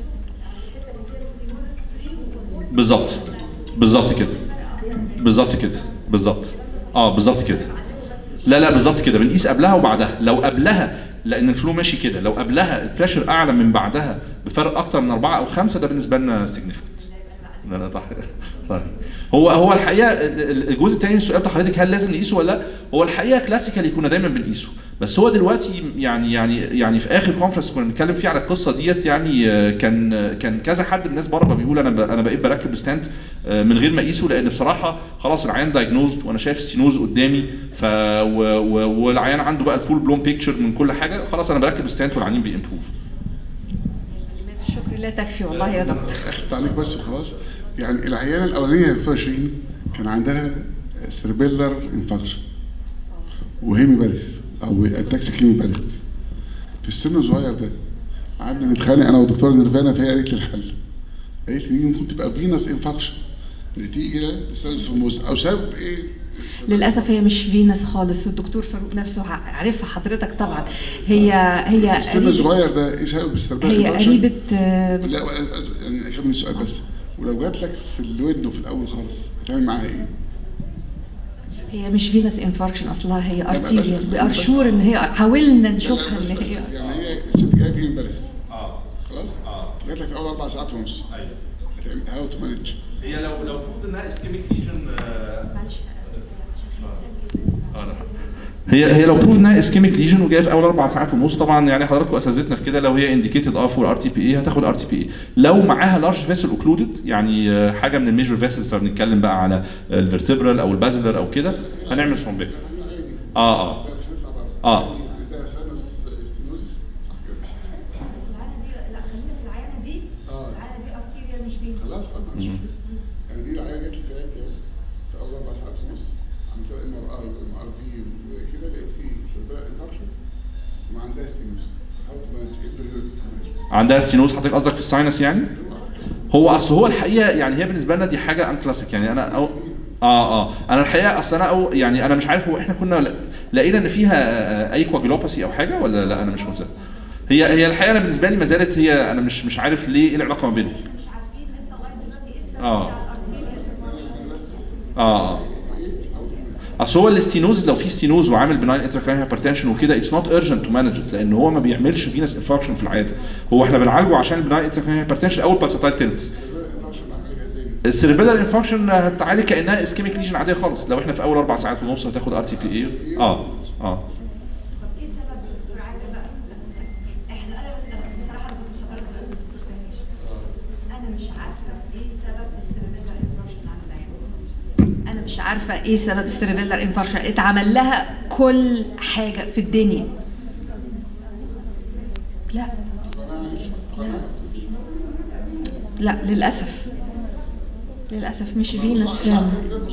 بالظبط بالظبط كده بالظبط كده بالظبط اه بالظبط كده لا لا بالظبط كده بنقيس قبلها وبعدها لو قبلها لان الفلو ماشي كده لو قبلها البريشر اعلى من بعدها بفرق اكتر من اربعه او خمسه ده بالنسبه لنا سيجنيفيكانت لا لا صح صح هو هو الحقيقه ال- ال- الجزء الثاني من السؤال بتاع حضرتك هل لازم نقيسه ولا لا؟ هو الحقيقه كلاسيكالي كنا دايما بنقيسه بس هو دلوقتي يعني يعني يعني في اخر كونفرنس كنا بنتكلم فيه على القصه ديت يعني آه، كان آه، كان كذا حد من الناس بره بيقول انا ب- انا بقيت بركب ستاند آه، من غير ما اقيسه لان بصراحه خلاص العيان دايجنوزد وانا شايف السينوز قدامي ف و- و- والعيان عنده بقى الفول بلون بيكتشر من كل حاجه خلاص انا بركب ستاند والعيانين بيمبروف
كلمات الشكر لا تكفي والله يا دكتور
اخر تعليق بس وخلاص يعني العيانه الاولانيه يا دكتور شيرين كان عندها سيربيلر انفكشن وهيمي باليس او اتاكسيك هيمي باليس في السن الصغير ده قعدنا نتخانق انا والدكتوره نيرفانا فهي قالت لي الحل قالت لي دي ممكن تبقى فينس انفكشن نتيجه للسيرس فورموس او سبب ايه؟
للاسف هي مش فينس خالص والدكتور فاروق نفسه ع- عارفها حضرتك طبعا هي هي
في السن
قريبة-
الصغير ده ايه سبب السيربيلر
هي
انفكشن؟
قريبة آه،
لا يعني اكمل السؤال بس ولو جات لك في الودن في الاول خالص هتعمل معاها ايه؟
هي مش فينس انفاركشن اصلها هي
بس-
ارتيريال
بس-
بارشور ان هي حاولنا
لا،
نشوفها
بس-
ان
بس
هي
يعني هي الست جايه فيه امبارس
اه
خلاص؟
اه
جات لك اول اربع ساعات ونص
ايوه
هتعمل هاو تو مانج
هي لو لو بروفد انها اسكيميك ليجن هي هي لو بروف انها اسكيميك ليجن وجايه في اول اربع ساعات ونص طبعا يعني حضراتكم اساتذتنا في كده لو هي انديكيتد اه فور ار تي بي اي هتاخد ار تي بي اي لو معاها لارج فيسل اوكلودد يعني آه، حاجه من الميجور فيسلز بنتكلم بقى على الفرتبرال او البازلر او كده هنعمل ثرومبيك اه اه اه
ده سنس ستينوزس
بس العينه دي لا خلينا في العينه دي
اه
العينه دي ارتيريال مش بين
خلاص اه مش مشكله يعني دي العيال جات لي في عيادتي أهو، في اول اربع ساعات ونص عملت لها ام ار اي وام ار بي وكده لقيت في سيربيلر انفكشن وما عندها ستينوز هاو تو مانج ايه البريود
عندها ستينوز حضرتك قصدك في الساينس يعني هو اصل هو الحقيقه يعني هي بالنسبه لنا دي حاجه ان كلاسيك يعني انا أو اه اه انا الحقيقه اصل انا أو يعني انا مش عارف هو احنا كنا ل- لقينا ان فيها آه، اي كواجولوباسي او حاجه ولا لا انا مش متذكر هي هي الحقيقه انا بالنسبه لي ما زالت هي انا مش مش عارف ليه ايه العلاقه ما بينهم
مش عارفين لسه لغايه دلوقتي ايه السبب
آه.
بتاع الارتيريال
اه اه اصل هو الاستينوز لو في ستينوز وعامل بناين انتراكرانيال هايبرتنشن وكده اتس نوت urgent تو مانج لان هو ما بيعملش فينس انفاركشن في العاده هو احنا بنعالجه عشان البناين انتراكرانيال هايبرتنشن اول بالساتايل تيلتس السيربيلار انفاركشن هتعالج كانها اسكيميك ليجن عاديه خالص لو احنا في اول اربع ساعات ونص هتاخد ار تي بي اي اه اه
طب ايه السبب دكتور عادل بقى؟ لا، احنا انا بس بصراحه انا كنت محضره سؤال الدكتور سامي انا مش عارفه ايه سبب السيربيلار انفاركشن عند العيان
انا مش عارفه ايه سبب السيربيلر انفاركشن اتعمل لها كل حاجه في الدنيا لا لا لا للاسف للاسف مش فينس فعلا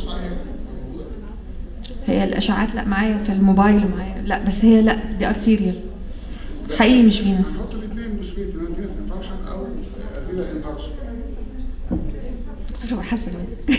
هي الاشعاعات لا معايا في الموبايل معايا لا بس هي لا دي ارتيريال حقيقي مش فينس
حط الاثنين مسؤوليه فينس انفاركشن او ارتيريال انفاركشن
دكتور حسن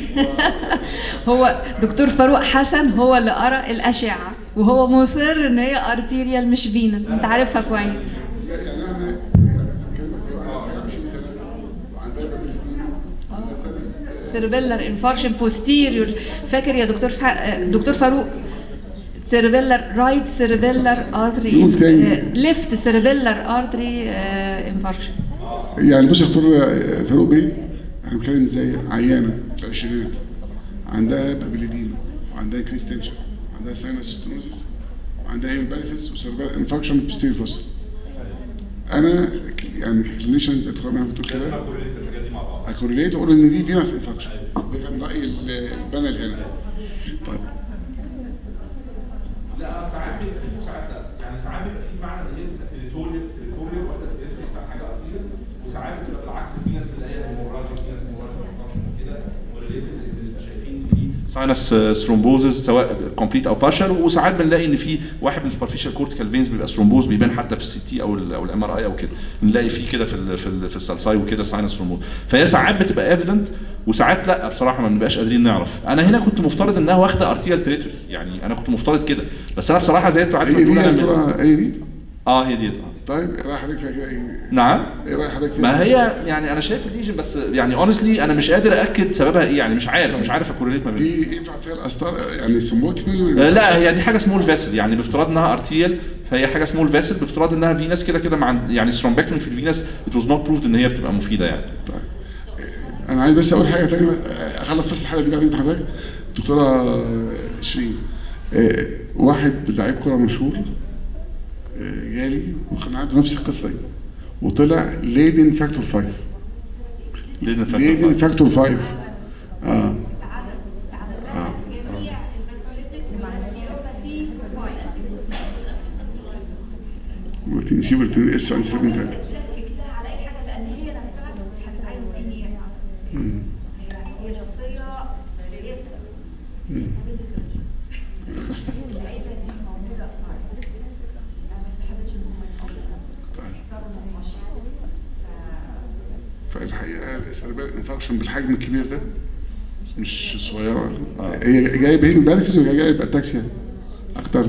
هو دكتور فاروق حسن هو اللي قرا الاشعه وهو مصر ان هي ارتيريال مش فينس انت عارفها كويس
يعني انا يعني كلمه سواء 20 سنه وعندها بابليتيز عندها سنه
سيربيلر انفاركشن بوستيريور فاكر يا دكتور فا... دكتور فاروق سيربيلر رايت سيربيلر ارتري
قول تاني.
ليفت سيربيلر ارتري انفاركشن
يعني بص يا دكتور فاروق بيه احنا بنتكلم ازاي عيانه في العشرينات عندها بابليدين وعندها كريس تنشن وعندها ساينس ستونوزيس وعندها هيمباليسيس وسيربيلر انفاركشن بوستيريور فوس انا ك- يعني كلينيشنز ادخل معايا بتقول كده اكوريليت واقول ان دي فينس انفاركشن ده كان راي البانل هنا طيب
لا ساعات بيبقى في وساعات لا يعني ساعات بيبقى في معنى ان هي تبقى تريتوريال تريتوريال واحده تريتوريال بتاع حاجه ارتيريال وساعات بتبقى بالعكس في ناس بتلاقيها هيموراجيك في ناس هيموراجيك وكده وريليتد شايفين في ساينس ثرومبوزز سواء كومبليت او بارشل وساعات بنلاقي ان في واحد من سوبرفيشال كورتيكال فينز بيبقى ثرومبوز بيبان حتى في السي تي او ال او الام ار اي او كده بنلاقي فيه كده في ال في ال في السلساي وكده ساينس ثرومبوز فهي ساعات بتبقى ايفيدنت وساعات لا بصراحه ما بنبقاش قادرين نعرف انا هنا كنت مفترض انها واخده ارتيال تريتوري يعني انا كنت مفترض كده بس انا بصراحه زي انتوا عارفين
هي دي
بتقول
يا
أنا-
دكتوره هي دي
اه هي ديت اه
طيب ايه راي حضرتك فيها كده ايه
نعم
ايه راي حضرتك فيها
ما هي يعني انا شايف الليجن بس يعني اونستلي انا مش قادر اكد سببها ايه يعني مش عارف مش عارف اكوريليت ما بينهم
دي ينفع فيها الاسطار يعني سموتي
آه، لا هي دي حاجه سمول فيسل يعني بافتراض انها ارتيال فهي حاجه سمول فيسل بافتراض انها فينس كده كده مع يعني ثرومبكتومي في الفينس ات واز نوت بروفد ان هي بتبقى مفيده يعني
طيب انا عايز بس اقول حاجه ثانيه اخلص بس الحلقه دي بعدين حضرتك دكتوره شيرين آه، واحد لعيب كوره مشهور آه، جالي وكان عنده نفس القصه دي وطلع ليدن فاكتور 5
ليدن فاكتور
ليدن
فايف.
فاكتور 5 اه
جميع الباسكوليتيك والسكيروباثي فايت
بروتين سي بروتين اس وان 7 3
اكتبها على اي حاجه لان هي نفسها هتتعين ايه هي هي هي شخصيه ياسر العيله دي موجوده في مصر. انا بس ما حبيتش ان هم يختاروا ان هم يشيلوا. ف-
فالحقيقه السيربيلار انفكشن بالحجم الكبير ده مش صغيره هي جايه بهيم بارسيس ولا جايه باتاكسيا اكتر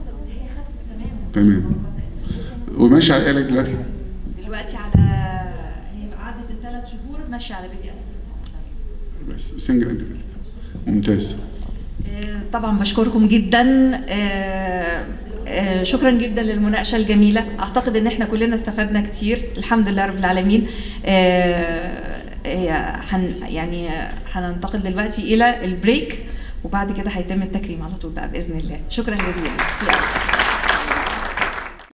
تمام وماشي على ايه علاج دلوقتي؟
دلوقتي على هي قعدت الثلاث شهور ماشيه على بي دي اس
بس سنجل انتي ممتاز
آه، طبعا بشكركم جدا آه، آه، شكرا جدا للمناقشه الجميله اعتقد ان احنا كلنا استفدنا كتير الحمد لله رب العالمين آه، هي هن يعني آه، هننتقل دلوقتي الى البريك وبعد كده هيتم التكريم على طول بقى باذن الله شكرا جزيلا ميرسي أوي.